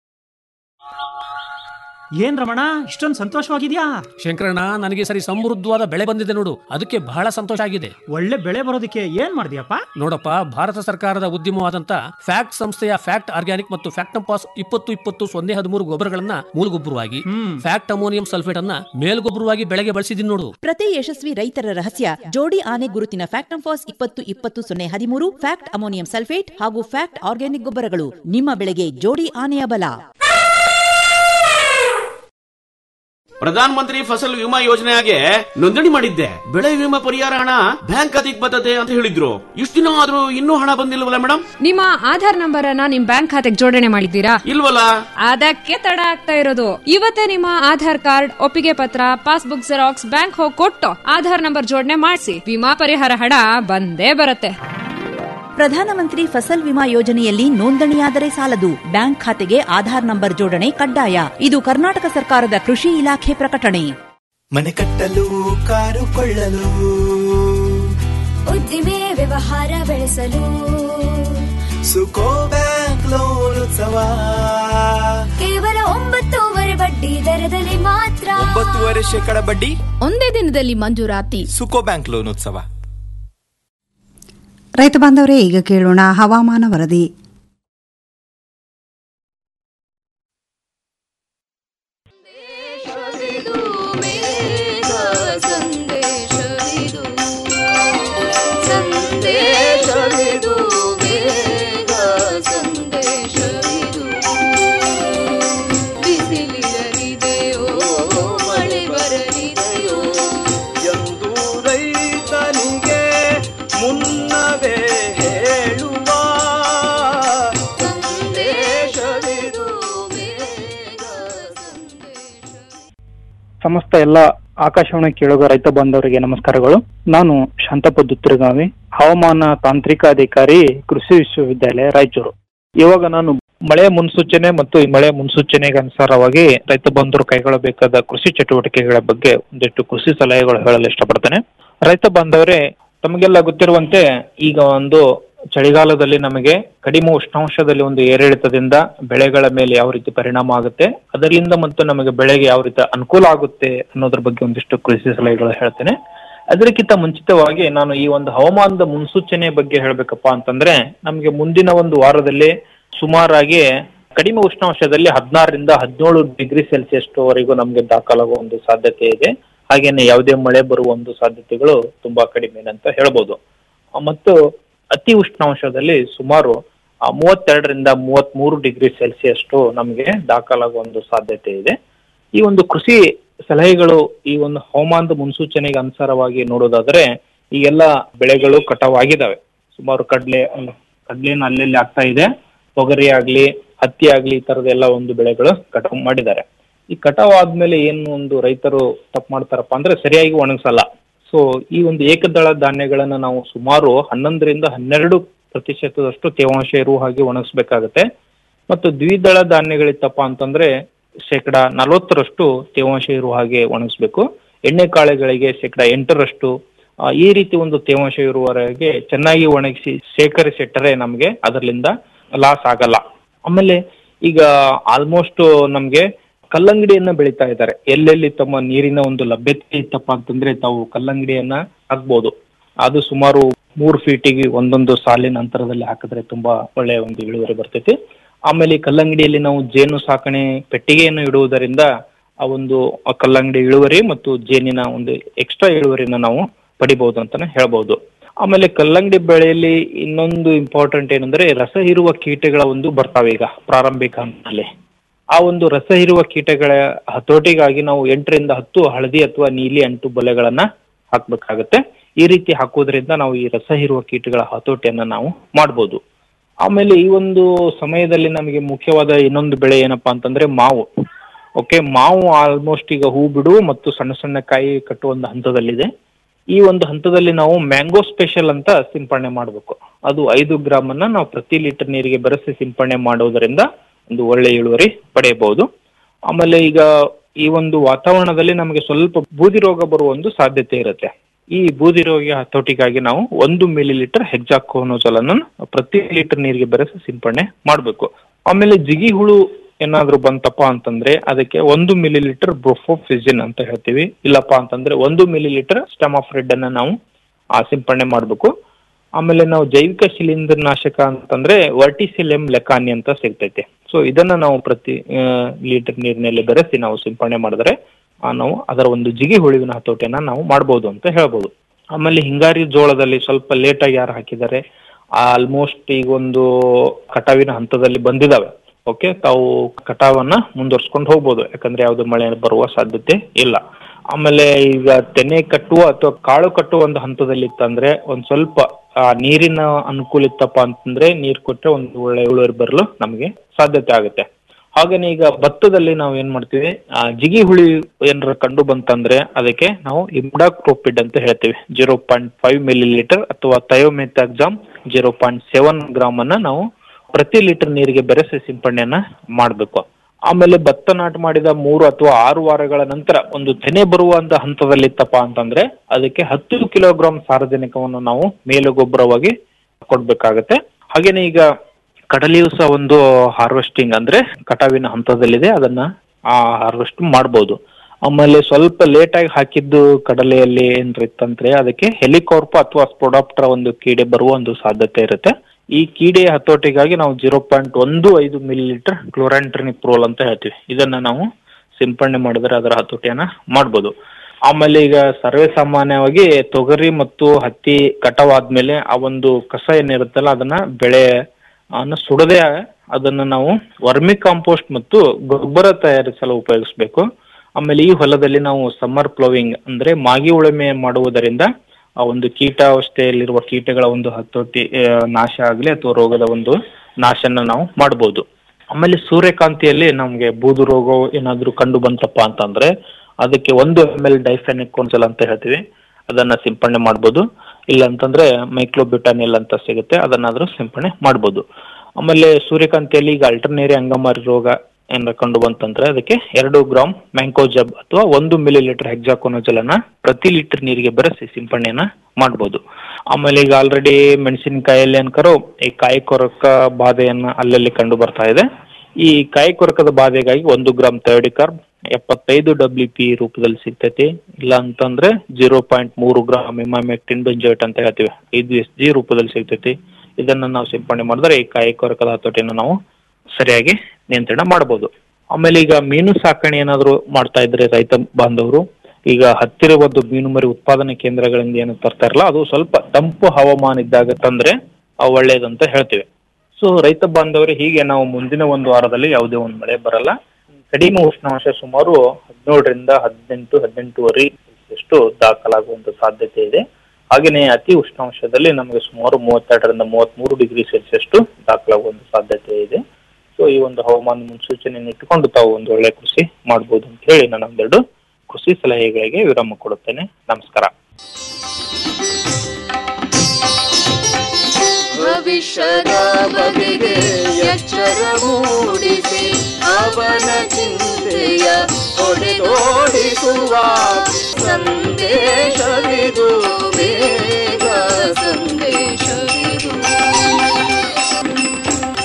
ಏನ್ ರಮಣ ಇಷ್ಟೊಂದು ಸಂತೋಷವಾಗಿದ್ಯಾ ಶಂಕರಣ್ಣ ನನಗೆ ಸರಿ ಸಮೃದ್ಧವಾದ ಬೆಳೆ ಬಂದಿದೆ ನೋಡು ಅದಕ್ಕೆ ಬಹಳ ಸಂತೋಷ ಆಗಿದೆ ಒಳ್ಳೆ ಬೆಳೆ ಬರೋದಕ್ಕೆ ಏನ್ ಮಾಡಿದ್ಯಪ್ಪ ನೋಡಪ್ಪ ಭಾರತ ಸರ್ಕಾರದ ಉದ್ಯಮವಾದಂತ ಫ್ಯಾಕ್ಟ್ ಸಂಸ್ಥೆಯ ಫ್ಯಾಕ್ಟ್ ಆರ್ಗ್ಯಾನಿಕ್ ಮತ್ತು ಫ್ಯಾಕ್ಟಂಪಾಸ್ ಇಪ್ಪತ್ತು ಇಪ್ಪತ್ತು ಸೊನ್ನೆ ಹದಿಮೂರು ಗೊಬ್ಬರಗಳನ್ನ ಮೂಲಗೊಬ್ಬರವಾಗಿ ಫ್ಯಾಕ್ಟ್ ಅಮೋನಿಯಂ ಸಲ್ಫೇಟ್ ಅನ್ನ ಮೇಲ್ಗೊಬ್ಬರವಾಗಿ ಬೆಳೆಗೆ ಬಳಸಿದೀನಿ ನೋಡು ಪ್ರತಿ ಯಶಸ್ವಿ ರೈತರ ರಹಸ್ಯ ಜೋಡಿ ಆನೆ ಗುರುತಿನ ಫ್ಯಾಕ್ಟಂಫಾಸ್ ಇಪ್ಪತ್ತು ಇಪ್ಪತ್ತು ಸೊನ್ನೆ ಹದಿಮೂರು ಫ್ಯಾಕ್ಟ್ ಅಮೋನಿಯಂ ಸಲ್ಫೇಟ್ ಹಾಗೂ ಫ್ಯಾಕ್ಟ್ ಆರ್ಗ್ಯಾನಿಕ್ ಗೊಬ್ಬರಗಳು ನಿಮ್ಮ ಬೆಳೆಗೆ ಜೋಡಿ ಆನೆಯ ಬಲ ಪ್ರಧಾನ ಮಂತ್ರಿ ಫಸಲ್ ವಿಮಾ ಯೋಜನೆಗೆ ನೋಂದಣಿ ಮಾಡಿದ್ದೆ ಬೆಳೆ ವಿಮಾ ಪರಿಹಾರ ಹಣ ಬ್ಯಾಂಕ್ ಖಾತೆಗೆ ಬರ್ತದೆ ಅಂತ ಹೇಳಿದ್ರು ಇಷ್ಟು ದಿನ ಆದ್ರೂ ಇನ್ನೂ ಹಣ ಬಂದಿಲ್ವಲ್ಲ ಮೇಡಮ್ ನಿಮ್ಮ ಆಧಾರ್ ನಂಬರ್ ಅನ್ನ ನಿಮ್ ಬ್ಯಾಂಕ್ ಖಾತೆಗೆ ಜೋಡಣೆ ಮಾಡಿದ್ದೀರಾ ಇಲ್ವಲ್ಲ ಅದಕ್ಕೆ ತಡ ಆಗ್ತಾ ಇರೋದು ಇವತ್ತೇ ನಿಮ್ಮ ಆಧಾರ್ ಕಾರ್ಡ್ ಒಪ್ಪಿಗೆ ಪತ್ರ ಪಾಸ್ಬುಕ್ ಜೆರಾಕ್ಸ್ ಬ್ಯಾಂಕ್ ಹೋಗಿ ಕೊಟ್ಟು ಆಧಾರ್ ನಂಬರ್ ಜೋಡಣೆ ಮಾಡಿಸಿ ವಿಮಾ ಪರಿಹಾರ ಹಣ ಬಂದೇ ಬರುತ್ತೆ ಪ್ರಧಾನಮಂತ್ರಿ ಫಸಲ್ ವಿಮಾ ಯೋಜನೆಯಲ್ಲಿ ನೋಂದಣಿಯಾದರೆ ಸಾಲದು ಬ್ಯಾಂಕ್ ಖಾತೆಗೆ ಆಧಾರ್ ನಂಬರ್ ಜೋಡಣೆ ಕಡ್ಡಾಯ ಇದು ಕರ್ನಾಟಕ ಸರ್ಕಾರದ ಕೃಷಿ ಇಲಾಖೆ ಪ್ರಕಟಣೆ ಮನೆ ಕಟ್ಟಲು ಕಾರು ಕೊಳ್ಳಲು ಉದ್ದಿಮೆ ವ್ಯವಹಾರ ಬೆಳೆಸಲು ಸುಕೋ ಬ್ಯಾಂಕ್ ಲೋನ್ ಉತ್ಸವ ಕೇವಲ ಒಂಬತ್ತೂವರೆ ಬಡ್ಡಿ ದರದಲ್ಲಿ ಮಾತ್ರ ಒಂಬತ್ತುವರೆ ಶೇಕಡ ಬಡ್ಡಿ ಒಂದೇ ದಿನದಲ್ಲಿ ಮಂಜೂರಾತಿ ಸುಕೋ ಬ್ಯಾಂಕ್ ಲೋನ್ ಉತ್ಸವ ರೈತ ಬಾಂಧವರೇ ಈಗ ಕೇಳೋಣ ಹವಾಮಾನ ವರದಿ ಎಂದು ರೈತನಿಗೆ ಮುನ್ನವೇ ಹೇಳುವ ಸಂದೇಶವಿದು ಸಮಸ್ತ ಎಲ್ಲ ಆಕಾಶವಾಣಿ ಕೇಳುಗ ರೈತ ಬಾಂಧವರಿಗೆ ನಮಸ್ಕಾರಗಳು ನಾನು ಶಾಂತಪ್ಪ ದುತ್ತರಗಾವಿ ಹವಾಮಾನ ತಾಂತ್ರಿಕ ಅಧಿಕಾರಿ ಕೃಷಿ ವಿಶ್ವವಿದ್ಯಾಲಯ ರಾಯಚೂರು ಇವಾಗ ನಾನು ಮಳೆ ಮುನ್ಸೂಚನೆ ಮತ್ತು ಈ ಮಳೆ ಮುನ್ಸೂಚನೆಗೆ ಅನುಸಾರವಾಗಿ ರೈತ ಬಾಂಧವರು ಕೈಗೊಳ್ಳಬೇಕಾದ ಕೃಷಿ ಚಟುವಟಿಕೆಗಳ ಬಗ್ಗೆ ಒಂದಿಷ್ಟು ಕೃಷಿ ಸಲಹೆಗಳು ಹೇಳಲು ಇಷ್ಟಪಡ್ತೇನೆ ರೈತ ಬಾಂಧವರೇ ತಮಗೆಲ್ಲ ಗೊತ್ತಿರುವಂತೆ ಈಗ ಒಂದು ಚಳಿಗಾಲದಲ್ಲಿ ನಮಗೆ ಕಡಿಮೆ ಉಷ್ಣಾಂಶದಲ್ಲಿ ಒಂದು ಏರಿಳಿತದಿಂದ ಬೆಳೆಗಳ ಮೇಲೆ ಯಾವ ರೀತಿ ಪರಿಣಾಮ ಆಗುತ್ತೆ ಅದರಿಂದ ಮತ್ತು ನಮಗೆ ಬೆಳೆಗೆ ಯಾವ ರೀತಿ ಅನುಕೂಲ ಆಗುತ್ತೆ ಅನ್ನೋದ್ರ ಬಗ್ಗೆ ಒಂದಿಷ್ಟು ಕೃಷಿ ಸಲಹೆಗಳು ಹೇಳ್ತೇನೆ ಅದಕ್ಕಿಂತ ಮುಂಚಿತವಾಗಿ ನಾನು ಈ ಒಂದು ಹವಾಮಾನದ ಮುನ್ಸೂಚನೆ ಬಗ್ಗೆ ಹೇಳ್ಬೇಕಪ್ಪ ಅಂತಂದ್ರೆ ನಮಗೆ ಮುಂದಿನ ಒಂದು ವಾರದಲ್ಲಿ ಸುಮಾರಾಗಿ ಕಡಿಮೆ ಉಷ್ಣಾಂಶದಲ್ಲಿ ಹದಿನಾರರಿಂದ ಹದಿನೇಳು ಡಿಗ್ರಿ ಸೆಲ್ಸಿಯಸ್ ವರೆಗೂ ನಮಗೆ ದಾಖಲಾಗುವ ಒಂದು ಸಾಧ್ಯತೆ ಇದೆ ಹಾಗೇನೆ ಯಾವುದೇ ಮಳೆ ಬರುವ ಒಂದು ಸಾಧ್ಯತೆಗಳು ತುಂಬಾ ಕಡಿಮೆ ಅಂತ ಹೇಳ್ಬೋದು ಆ, ಮತ್ತು ಅತಿ ಉಷ್ಣಾಂಶದಲ್ಲಿ ಸುಮಾರು ಆ, ಮೂವತ್ತೆರಡರಿಂದ ಮೂವತ್ಮೂರು ಡಿಗ್ರಿ ಸೆಲ್ಸಿಯಸ್ ನಮಗೆ ದಾಖಲಾಗುವ ಒಂದು ಸಾಧ್ಯತೆ ಇದೆ ಈ ಒಂದು ಕೃಷಿ ಸಲಹೆಗಳು ಈ ಒಂದು ಹವಾಮಾನದ ಮುನ್ಸೂಚನೆಗೆ ಅನುಸಾರವಾಗಿ ನೋಡೋದಾದ್ರೆ ಈ ಎಲ್ಲ ಬೆಳೆಗಳು ಕಟಾವಾಗಿದ್ದಾವೆ ಸುಮಾರು ಕಡ್ಲೆ ಅಲ್ಲ, ಕಡ್ಲೆನ ಅಲ್ಲಲ್ಲಿ ಆಗ್ತಾ ಇದೆ ತೊಗರಿ ಆಗ್ಲಿ ಹತ್ತಿ ಆಗ್ಲಿ ಈ ತರದ ಎಲ್ಲ ಒಂದು ಬೆಳೆಗಳು ಕಟಾವು ಮಾಡಿದ್ದಾರೆ ಈ ಕಟಾವ್ ಆದ್ಮೇಲೆ ಏನು ಒಂದು ರೈತರು ತಪ್ಪು ಮಾಡ್ತಾರಪ್ಪ ಅಂದ್ರೆ ಸರಿಯಾಗಿ ಒಣಗಿಸಲ್ಲ ಸೊ ಈ ಒಂದು ಏಕದಳ ಧಾನ್ಯಗಳನ್ನ ನಾವು ಸುಮಾರು ಹನ್ನೊಂದರಿಂದ ಹನ್ನೆರಡು ಪ್ರತಿಶತದಷ್ಟು ತೇವಾಂಶ ಇರುವ ಹಾಗೆ ಒಣಗಿಸ್ಬೇಕಾಗತ್ತೆ ಮತ್ತು ದ್ವಿದಳ ಧಾನ್ಯಗಳಿತ್ತಪ್ಪ ಅಂತಂದ್ರೆ ಶೇಕಡ ನಲವತ್ತರಷ್ಟು ತೇವಾಂಶ ಇರುವ ಹಾಗೆ ಒಣಗಿಸ್ಬೇಕು ಎಣ್ಣೆ ಕಾಳುಗಳಿಗೆ ಶೇಕಡ ಎಂಟರಷ್ಟು ಆ, ಈ ರೀತಿ ಒಂದು ತೇವಾಂಶ ಇರುವವರೆಗೆ ಚೆನ್ನಾಗಿ ಒಣಗಿಸಿ ಶೇಖರಿಸಿಟ್ಟರೆ ನಮಗೆ ಅದರಿಂದ ಲಾಸ್ ಆಗಲ್ಲ ಆಮೇಲೆ ಈಗ ಆಲ್ಮೋಸ್ಟ್ ನಮ್ಗೆ ಕಲ್ಲಂಗಡಿಯನ್ನ ಬೆಳೀತಾ ಇದ್ದಾರೆ ಎಲ್ಲೆಲ್ಲಿ ತಮ್ಮ ನೀರಿನ ಒಂದು ಲಭ್ಯತೆ ಇತ್ತಪ್ಪ ಅಂತಂದ್ರೆ ತಾವು ಕಲ್ಲಂಗಡಿಯನ್ನ ಹಾಕ್ಬೋದು ಅದು ಸುಮಾರು ಮೂರು ಫೀಟಿಗೆ ಒಂದೊಂದು ಸಾಲಿನ ಅಂತರದಲ್ಲಿ ಹಾಕಿದ್ರೆ ತುಂಬಾ ಒಳ್ಳೆಯ ಒಂದು ಇಳುವರಿ ಬರ್ತೈತಿ ಆಮೇಲೆ ಈ ಕಲ್ಲಂಗಡಿಯಲ್ಲಿ ನಾವು ಜೇನು ಸಾಕಣೆ ಪೆಟ್ಟಿಗೆಯನ್ನು ಇಡುವುದರಿಂದ ಆ ಒಂದು ಆ ಕಲ್ಲಂಗಡಿ ಇಳುವರಿ ಮತ್ತು ಜೇನಿನ ಒಂದು ಎಕ್ಸ್ಟ್ರಾ ಇಳುವರಿನ ನಾವು ಪಡಿಬಹುದು ಅಂತಾನೆ ಹೇಳ್ಬಹುದು ಆಮೇಲೆ ಕಲ್ಲಂಗಡಿ ಬೆಳೆಯಲ್ಲಿ ಇನ್ನೊಂದು ಇಂಪಾರ್ಟೆಂಟ್ ಏನಂದ್ರೆ ರಸ ಹೀರುವ ಕೀಟಗಳ ಒಂದು ಬರ್ತಾವೆ ಈಗ ಪ್ರಾರಂಭಿಕ ಹಂತದಲ್ಲಿ ಆ ಒಂದು ರಸ ಹೀರುವ ಕೀಟಗಳ ಹತೋಟಿಗಾಗಿ ನಾವು ಎಂಟರಿಂದ ಹತ್ತು ಹಳದಿ ಅಥವಾ ನೀಲಿ ಅಂಟು ಬಲೆಗಳನ್ನ ಹಾಕ್ಬೇಕಾಗತ್ತೆ ಈ ರೀತಿ ಹಾಕೋದ್ರಿಂದ ನಾವು ಈ ರಸ ಹೀರುವ ಕೀಟಗಳ ಹತೋಟಿಯನ್ನ ನಾವು ಮಾಡ್ಬೋದು ಆಮೇಲೆ ಈ ಒಂದು ಸಮಯದಲ್ಲಿ ನಮಗೆ ಮುಖ್ಯವಾದ ಇನ್ನೊಂದು ಬೆಳೆ ಏನಪ್ಪಾ ಅಂತಂದ್ರೆ ಮಾವು ಓಕೆ ಮಾವು ಆಲ್ಮೋಸ್ಟ್ ಈಗ ಹೂ ಬಿಡು ಮತ್ತು ಸಣ್ಣ ಸಣ್ಣ ಕಾಯಿ ಕಟ್ಟುವ ಒಂದು ಹಂತದಲ್ಲಿದೆ ಈ ಒಂದು ಹಂತದಲ್ಲಿ ನಾವು ಮ್ಯಾಂಗೋ ಸ್ಪೆಷಲ್ ಅಂತ ಸಿಂಪಡಣೆ ಮಾಡಬೇಕು ಅದು ಐದು ಗ್ರಾಮ್ ಅನ್ನ ನಾವು ಪ್ರತಿ ಲೀಟರ್ ನೀರಿಗೆ ಬೆರೆಸಿ ಸಿಂಪಡಣೆ ಮಾಡೋದರಿಂದ ಒಂದು ಒಳ್ಳೆ ಇಳುವರಿ ಪಡೆಯಬಹುದು ಆಮೇಲೆ ಈಗ ಈ ಒಂದು ವಾತಾವರಣದಲ್ಲಿ ನಮಗೆ ಸ್ವಲ್ಪ ಬೂದಿ ರೋಗ ಬರುವ ಒಂದು ಸಾಧ್ಯತೆ ಇರುತ್ತೆ ಈ ಬೂದಿ ರೋಗ ಹತೋಟಿಗಾಗಿ ನಾವು ಒಂದು ಮಿಲಿ ಲೀಟರ್ ಹೆಕ್ಸಾಕೋನೋಜಲ್ ಅನ್ನು ಪ್ರತಿ ಲೀಟರ್ ನೀರಿಗೆ ಬೆರೆಸಿ ಸಿಂಪಡಣೆ ಮಾಡಬೇಕು ಆಮೇಲೆ ಜಿಗಿ ಹುಳು ಏನಾದ್ರೂ ಬಂತಪ್ಪ ಅಂತಂದ್ರೆ ಅದಕ್ಕೆ ಒಂದು ಮಿಲಿ ಲೀಟರ್ ಬ್ರೊಫೋಫಿಸಿನ್ ಅಂತ ಹೇಳ್ತೀವಿ ಇಲ್ಲಪ್ಪ ಅಂತಂದ್ರೆ ಒಂದು ಮಿಲಿ ಲೀಟರ್ ಸ್ಟೆಮಾಫ್ರೆಡ್ ಅನ್ನ ನಾವು ಆ ಸಿಂಪಡಣೆ ಮಾಡಬೇಕು ಆಮೇಲೆ ನಾವು ಜೈವಿಕ ಶಿಲೀಂಧ್ರ ನಾಶಕ ಅಂತಂದ್ರೆ ವರ್ಟಿಸಿಲೆಮ್ ಲೆಕಾನಿ ಅಂತ ಸಿಗ್ತೈತೆ ಸೊ ಇದನ್ನ ನಾವು ಪ್ರತಿ ಲೀಟರ್ ನೀರಿನಲ್ಲಿ ಬೆರೆಸಿ ನಾವು ಸಿಂಪಡಣೆ ಮಾಡಿದ್ರೆ ಆ, ನಾವು ಅದರ ಒಂದು ಜಿಗಿ ಹುಳುವಿನ ಹತೋಟಿಯನ್ನ ನಾವು ಮಾಡ್ಬೋದು ಅಂತ ಹೇಳ್ಬೋದು ಆಮೇಲೆ ಹಿಂಗಾರಿ ಜೋಳದಲ್ಲಿ ಸ್ವಲ್ಪ ಲೇಟ್ ಆಗಿ ಯಾರು ಹಾಕಿದ್ದಾರೆ ಆಲ್ಮೋಸ್ಟ್ ಈಗ ಒಂದು ಕಟಾವಿನ ಹಂತದಲ್ಲಿ ಬಂದಿದಾವೆ ಓಕೆ ತಾವು ಕಟಾವನ್ನ ಮುಂದುವರ್ಸ್ಕೊಂಡು ಹೋಗ್ಬೋದು ಯಾಕಂದ್ರೆ ಯಾವ್ದು ಮಳೆ ಬರುವ ಸಾಧ್ಯತೆ ಇಲ್ಲ ಆಮೇಲೆ ಈಗ ತೆನೆ ಕಟ್ಟುವ ಅಥವಾ ಕಾಳು ಕಟ್ಟುವ ಒಂದು ಹಂತದಲ್ಲಿ ಇತ್ತಂದ್ರೆ ಒಂದ್ ಸ್ವಲ್ಪ ಆ, ನೀರಿನ ಅನುಕೂಲ ಇತ್ತಪ್ಪ ಅಂತಂದ್ರೆ ನೀರ್ ಕೊಟ್ರೆ ಒಂದು ಒಳ್ಳೆ ಇಳುವರಿ ಬರಲು ನಮಗೆ ಸಾಧ್ಯತೆ ಆಗುತ್ತೆ ಹಾಗೇನೆ ಈಗ ಭತ್ತದಲ್ಲಿ ನಾವು ಏನ್ ಮಾಡ್ತೀವಿ ಆ, ಜಿಗಿ ಹುಳಿ ಏನಾರ ಕಂಡು ಬಂತಂದ್ರೆ ಅದಕ್ಕೆ ನಾವು ಇಮ್ಡಾಕ್ರೋಪಿಡ್ ಅಂತ ಹೇಳ್ತೀವಿ zero point five millilitre ಅಥವಾ thiamethoxam zero point seven gram ಅನ್ನ ನಾವು ಪ್ರತಿ ಲೀಟರ್ ನೀರಿಗೆ ಬೆರೆಸಿ ಸಿಂಪಡಣೆಯನ್ನ ಮಾಡಬೇಕು ಆಮೇಲೆ ಭತ್ತ ನಾಟಿ ಮಾಡಿದ ಮೂರು ಅಥವಾ ಆರು ವಾರಗಳ ನಂತರ ಒಂದು ತೆನೆ ಬರುವಂತ ಹಂತದಲ್ಲಿತ್ತಪ್ಪ ಅಂತಂದ್ರೆ ಅದಕ್ಕೆ ಹತ್ತು ಕಿಲೋಗ್ರಾಂ ಸಾರಜನಕವನ್ನು ನಾವು ಮೇಲು ಗೊಬ್ಬರವಾಗಿ ಕೊಡ್ಬೇಕಾಗತ್ತೆ ಹಾಗೇನೆ ಈಗ ಕಡಲೆಯು ಸಹ ಒಂದು ಹಾರ್ವೆಸ್ಟಿಂಗ್ ಅಂದ್ರೆ ಕಟಾವಿನ ಹಂತದಲ್ಲಿದೆ ಅದನ್ನ ಆ ಹಾರ್ವೆಸ್ಟ್ ಮಾಡ್ಬೋದು ಆಮೇಲೆ ಸ್ವಲ್ಪ ಲೇಟ್ ಆಗಿ ಹಾಕಿದ್ದು ಕಡಲೆಯಲ್ಲಿ ಏನ್ರ ಇತ್ತಂದ್ರೆ ಅದಕ್ಕೆ ಹೆಲಿಕಾರ್ಪ ಅಥವಾ ಸ್ಪೊಡಾಪ್ಟರ ಒಂದು ಕೀಡೆ ಬರುವ ಒಂದು ಸಾಧ್ಯತೆ ಇರುತ್ತೆ ಈ ಕೀಡೆ ಹತೋಟಿಗಾಗಿ ನಾವು ಜೀರೋ ಪಾಯಿಂಟ್ ಒಂದು ಐದು ಮಿಲಿ ಲೀಟರ್ ಕ್ಲೋರಾಂಟ್ರಿನಿಪ್ರೋಲ್ ಅಂತ ಹೇಳ್ತೀವಿ ಇದನ್ನ ನಾವು ಸಿಂಪಡಣೆ ಮಾಡಿದ್ರೆ ಅದರ ಹತೋಟಿಯನ್ನ ಮಾಡ್ಬೋದು ಆಮೇಲೆ ಈಗ ಸರ್ವೇ ಸಾಮಾನ್ಯವಾಗಿ ತೊಗರಿ ಮತ್ತು ಹತ್ತಿ ಕಟಾವಾದ್ಮೇಲೆ ಆ ಒಂದು ಕಸ ಏನಿರುತ್ತಲ್ಲ ಅದನ್ನ ಬೆಳೆ ಅನ್ನ ಸುಡದೆ ಅದನ್ನ ನಾವು ವರ್ಮಿ ಕಾಂಪೋಸ್ಟ್ ಮತ್ತು ಗೊಬ್ಬರ ತಯಾರಿಸಲು ಉಪಯೋಗಿಸಬೇಕು ಆಮೇಲೆ ಈ ಹೊಲದಲ್ಲಿ ನಾವು ಸಮ್ಮರ್ ಪ್ಲೋವಿಂಗ್ ಅಂದ್ರೆ ಮಾಗಿ ಉಳುಮೆ ಮಾಡುವುದರಿಂದ ಆ ಒಂದು ಕೀಟಾವಸ್ಥೆಯಲ್ಲಿರುವ ಕೀಟಗಳ ಒಂದು ಹತೋಟಿ ಆ, ನಾಶ ಆಗಲಿ ಅಥವಾ ರೋಗದ ಒಂದು ನಾಶನ ನಾವು ಮಾಡ್ಬೋದು ಆಮೇಲೆ ಸೂರ್ಯಕಾಂತಿಯಲ್ಲಿ ನಮಗೆ ಬೂದು ರೋಗ ಏನಾದ್ರೂ ಕಂಡು ಬಂತಪ್ಪ ಅಂತಂದ್ರೆ ಅದಕ್ಕೆ ಒಂದು ಎಮ್ ಎಲ್ ಡೈಫೆನಿಕೋನ್ಸಲ್ ಅಂತ ಹೇಳ್ತೀವಿ ಅದನ್ನ ಸಿಂಪಡಣೆ ಮಾಡ್ಬೋದು ಇಲ್ಲ ಅಂತಂದ್ರೆ ಮೈಕ್ಲೋಬ್ಯೂಟಾನಿಲ್ ಅಂತ ಸಿಗುತ್ತೆ ಅದನ್ನಾದ್ರೂ ಸಿಂಪಡಣೆ ಮಾಡ್ಬೋದು ಆಮೇಲೆ ಸೂರ್ಯಕಾಂತಿಯಲ್ಲಿ ಈಗ ಅಲ್ಟರ್ನೇರಿ ಅಂಗಮಾರಿ ರೋಗ ಏನಾರ ಕಂಡು ಬಂತಂದ್ರೆ ಅದಕ್ಕೆ ಎರಡು ಗ್ರಾಮ್ ಮ್ಯಾಂಕೋಜಬ್ ಅಥವಾ ಒಂದು ಮಿಲಿ ಲೀಟರ್ ಹೆಕ್ಸಾಕೋನೋಜಲ್ ಅನ್ನ ಪ್ರತಿ ಲೀಟರ್ ನೀರಿಗೆ ಬೆರೆಸಿ ಸಿಂಪಡಣೆಯನ್ನ ಮಾಡ್ಬೋದು ಆಮೇಲೆ ಈಗ ಆಲ್ರೆಡಿ ಮೆಣಸಿನಕಾಯಲ್ಲಿ ಅನ್ಕರೋ ಈ ಕಾಯಿ ಕೊರಕ ಬಾಧೆಯನ್ನ ಅಲ್ಲಲ್ಲಿ ಕಂಡು ಬರ್ತಾ ಇದೆ ಈ ಕಾಯಿ ಕೊರಕದ ಬಾಧೆಗಾಗಿ ಒಂದು ಗ್ರಾಮ್ ಥೈಡಿಕಾರ್ಬ್ ಎಪ್ಪತ್ತೈದು ಡಬ್ಲ್ಯೂ ಪಿ ರೂಪದಲ್ಲಿ ಸಿಗ್ತೈತಿ ಇಲ್ಲ ಅಂತಂದ್ರೆ ಜೀರೋ ಪಾಯಿಂಟ್ ಮೂರು ಗ್ರಾಮ್ ಇಮಾಮೆಕ್ಟಿನ್ ಬೆಂಜೋಯಿಟ್ ಅಂತ ಹೇಳ್ತೀವಿ ಐದು ಎಸ್ ಜಿ ರೂಪದಲ್ಲಿ ಸಿಗ್ತೈತಿ ಇದನ್ನ ನಾವು ಸಿಂಪಡಣೆ ಮಾಡಿದ್ರೆ ಈ ಕಾಯಿ ಕೊರಕದ ಹತೋಟಿಯನ್ನು ನಾವು ಸರಿಯಾಗಿ ನಿಯಂತ್ರಣ ಮಾಡಬಹುದು ಆಮೇಲೆ ಈಗ ಮೀನು ಸಾಕಣೆ ಏನಾದ್ರು ಮಾಡ್ತಾ ಇದ್ರೆ ರೈತ ಬಾಂಧವರು ಈಗ ಹತ್ತಿರ ಒಂದು ಮೀನು ಮರಿ ಉತ್ಪಾದನಾ ಕೇಂದ್ರಗಳಿಂದ ಏನು ತರ್ತಾ ಇರಲ್ಲ ಅದು ಸ್ವಲ್ಪ ತಂಪು ಹವಾಮಾನ ಇದ್ದಾಗ ತಂದ್ರೆ ಅವು ಒಳ್ಳೇದಂತ ಹೇಳ್ತೀವಿ ಸೊ ರೈತ ಬಾಂಧವರು ಹೀಗೆ ನಾವು ಮುಂದಿನ ಒಂದು ವಾರದಲ್ಲಿ ಯಾವುದೇ ಒಂದು ಮಳೆ ಬರಲ್ಲ ಕಡಿಮೆ ಉಷ್ಣಾಂಶ ಸುಮಾರು ಹದಿನೇಳರಿಂದ ಹದಿನೆಂಟು ಹದಿನೆಂಟುವರೆ ಅಷ್ಟು ದಾಖಲಾಗುವಂತ ಸಾಧ್ಯತೆ ಇದೆ ಹಾಗೆಯೇ ಅತಿ ಉಷ್ಣಾಂಶದಲ್ಲಿ ನಮಗೆ ಸುಮಾರು ಮೂವತ್ತೆರಡರಿಂದ ಮೂವತ್ಮೂರು ಡಿಗ್ರಿ ಸೆಲ್ಸಿಯಸ್ ದಾಖಲಾಗುವಂತ ಸಾಧ್ಯತೆ ಇದೆ ಸೊ ಈ ಒಂದು ಹವಾಮಾನ ಮುನ್ಸೂಚನೆಯನ್ನು ಇಟ್ಟುಕೊಂಡು ತಾವು ಒಂದು ಒಳ್ಳೆ ಕೃಷಿ ಮಾಡ್ಬೋದು ಅಂತ ಹೇಳಿ ನಾನು ಒಂದೆರಡು ಕೃಷಿ ಸಲಹೆಗಳಿಗೆ ವಿರಾಮ ಕೊಡುತ್ತೇನೆ ನಮಸ್ಕಾರ ಭವಿಷ್ಯದ ಬಗೆಗೆ ಎಚ್ಚರ ಮೂಡಿಸಿ ಅವನ ಚಿಂತೆಯ ಹೊಡೆದೋಡಿಸುವ ಸಂದೇಶವಿದು ಬೇಗ ಸಂದೇಶವಿದು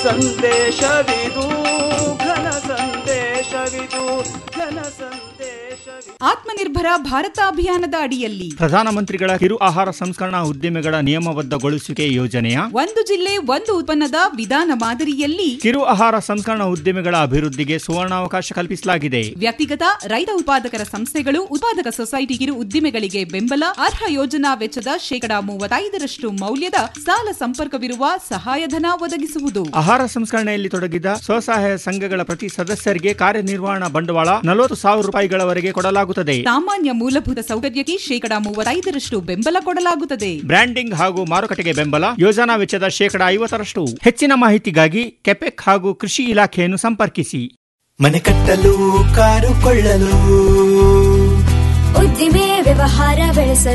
ಸಂದೇಶವಿದು ಘನ ಸಂದೇಶವಿದು ಘನ ಸಂದೇಶ ಆತ್ಮನಿರ್ಭರ ಭಾರತ ಅಭಿಯಾನದ ಅಡಿಯಲ್ಲಿ ಪ್ರಧಾನಮಂತ್ರಿಗಳ ಕಿರು ಆಹಾರ ಸಂಸ್ಕರಣಾ ಉದ್ದಿಮೆಗಳ ನಿಯಮಬದ್ಧಗೊಳಿಸುವಿಕೆ ಯೋಜನೆಯ ಒಂದು ಜಿಲ್ಲೆ ಒಂದು ಉತ್ಪನ್ನದ ವಿಧಾನ ಮಾದರಿಯಲ್ಲಿ ಕಿರು ಆಹಾರ ಸಂಸ್ಕರಣಾ ಉದ್ದಿಮೆಗಳ ಅಭಿವೃದ್ಧಿಗೆ ಸುವರ್ಣಾವಕಾಶ ಕಲ್ಪಿಸಲಾಗಿದೆ ವ್ಯಕ್ತಿಗತ ರೈತ ಉತ್ಪಾದಕರ ಸಂಸ್ಥೆಗಳು ಉತ್ಪಾದಕ ಸೊಸೈಟಿ ಕಿರು ಉದ್ದಿಮೆಗಳಿಗೆ ಬೆಂಬಲ ಅರ್ಹ ಯೋಜನಾ ವೆಚ್ಚದ ಶೇಕಡಾ ಮೂವತ್ತೈದರಷ್ಟು ಮೌಲ್ಯದ ಸಾಲ ಸಂಪರ್ಕವಿರುವ ಸಹಾಯಧನ ಒದಗಿಸುವುದು ಆಹಾರ ಸಂಸ್ಕರಣೆಯಲ್ಲಿ ತೊಡಗಿದ ಸ್ವಸಹಾಯ ಸಂಘಗಳ ಪ್ರತಿ ಸದಸ್ಯರಿಗೆ ಕಾರ್ಯನಿರ್ವಹಣಾ ಬಂಡವಾಳ ನಲವತ್ತು ಸಾವಿರ ರೂಪಾಯಿಗಳವರೆಗೆ ಕೊಡಲಾಗುತ್ತದೆ ಸಾಮಾನ್ಯ ಮೂಲಭೂತ ಸೌಕರ್ಯಕ್ಕೆ ಶೇಕಡಾ ಮೂವತ್ತೈದರಷ್ಟು ಬೆಂಬಲ ಕೊಡಲಾಗುತ್ತದೆ ಬ್ರ್ಯಾಂಡಿಂಗ್ ಹಾಗೂ ಮಾರುಕಟ್ಟೆಗೆ ಬೆಂಬಲ ಯೋಜನಾ ವೆಚ್ಚದ ಶೇಕಡಾ ಐವತ್ತರಷ್ಟು ಹೆಚ್ಚಿನ ಮಾಹಿತಿಗಾಗಿ ಕೆಪೆಕ್ ಹಾಗೂ ಕೃಷಿ ಇಲಾಖೆಯನ್ನು ಸಂಪರ್ಕಿಸಿ ಮನೆ ಕಟ್ಟಲು ಕಾರು ಕೊಳ್ಳಲು ಉದ್ದಿಮೆ ವ್ಯವಹಾರ ಬೆಳೆಸಲು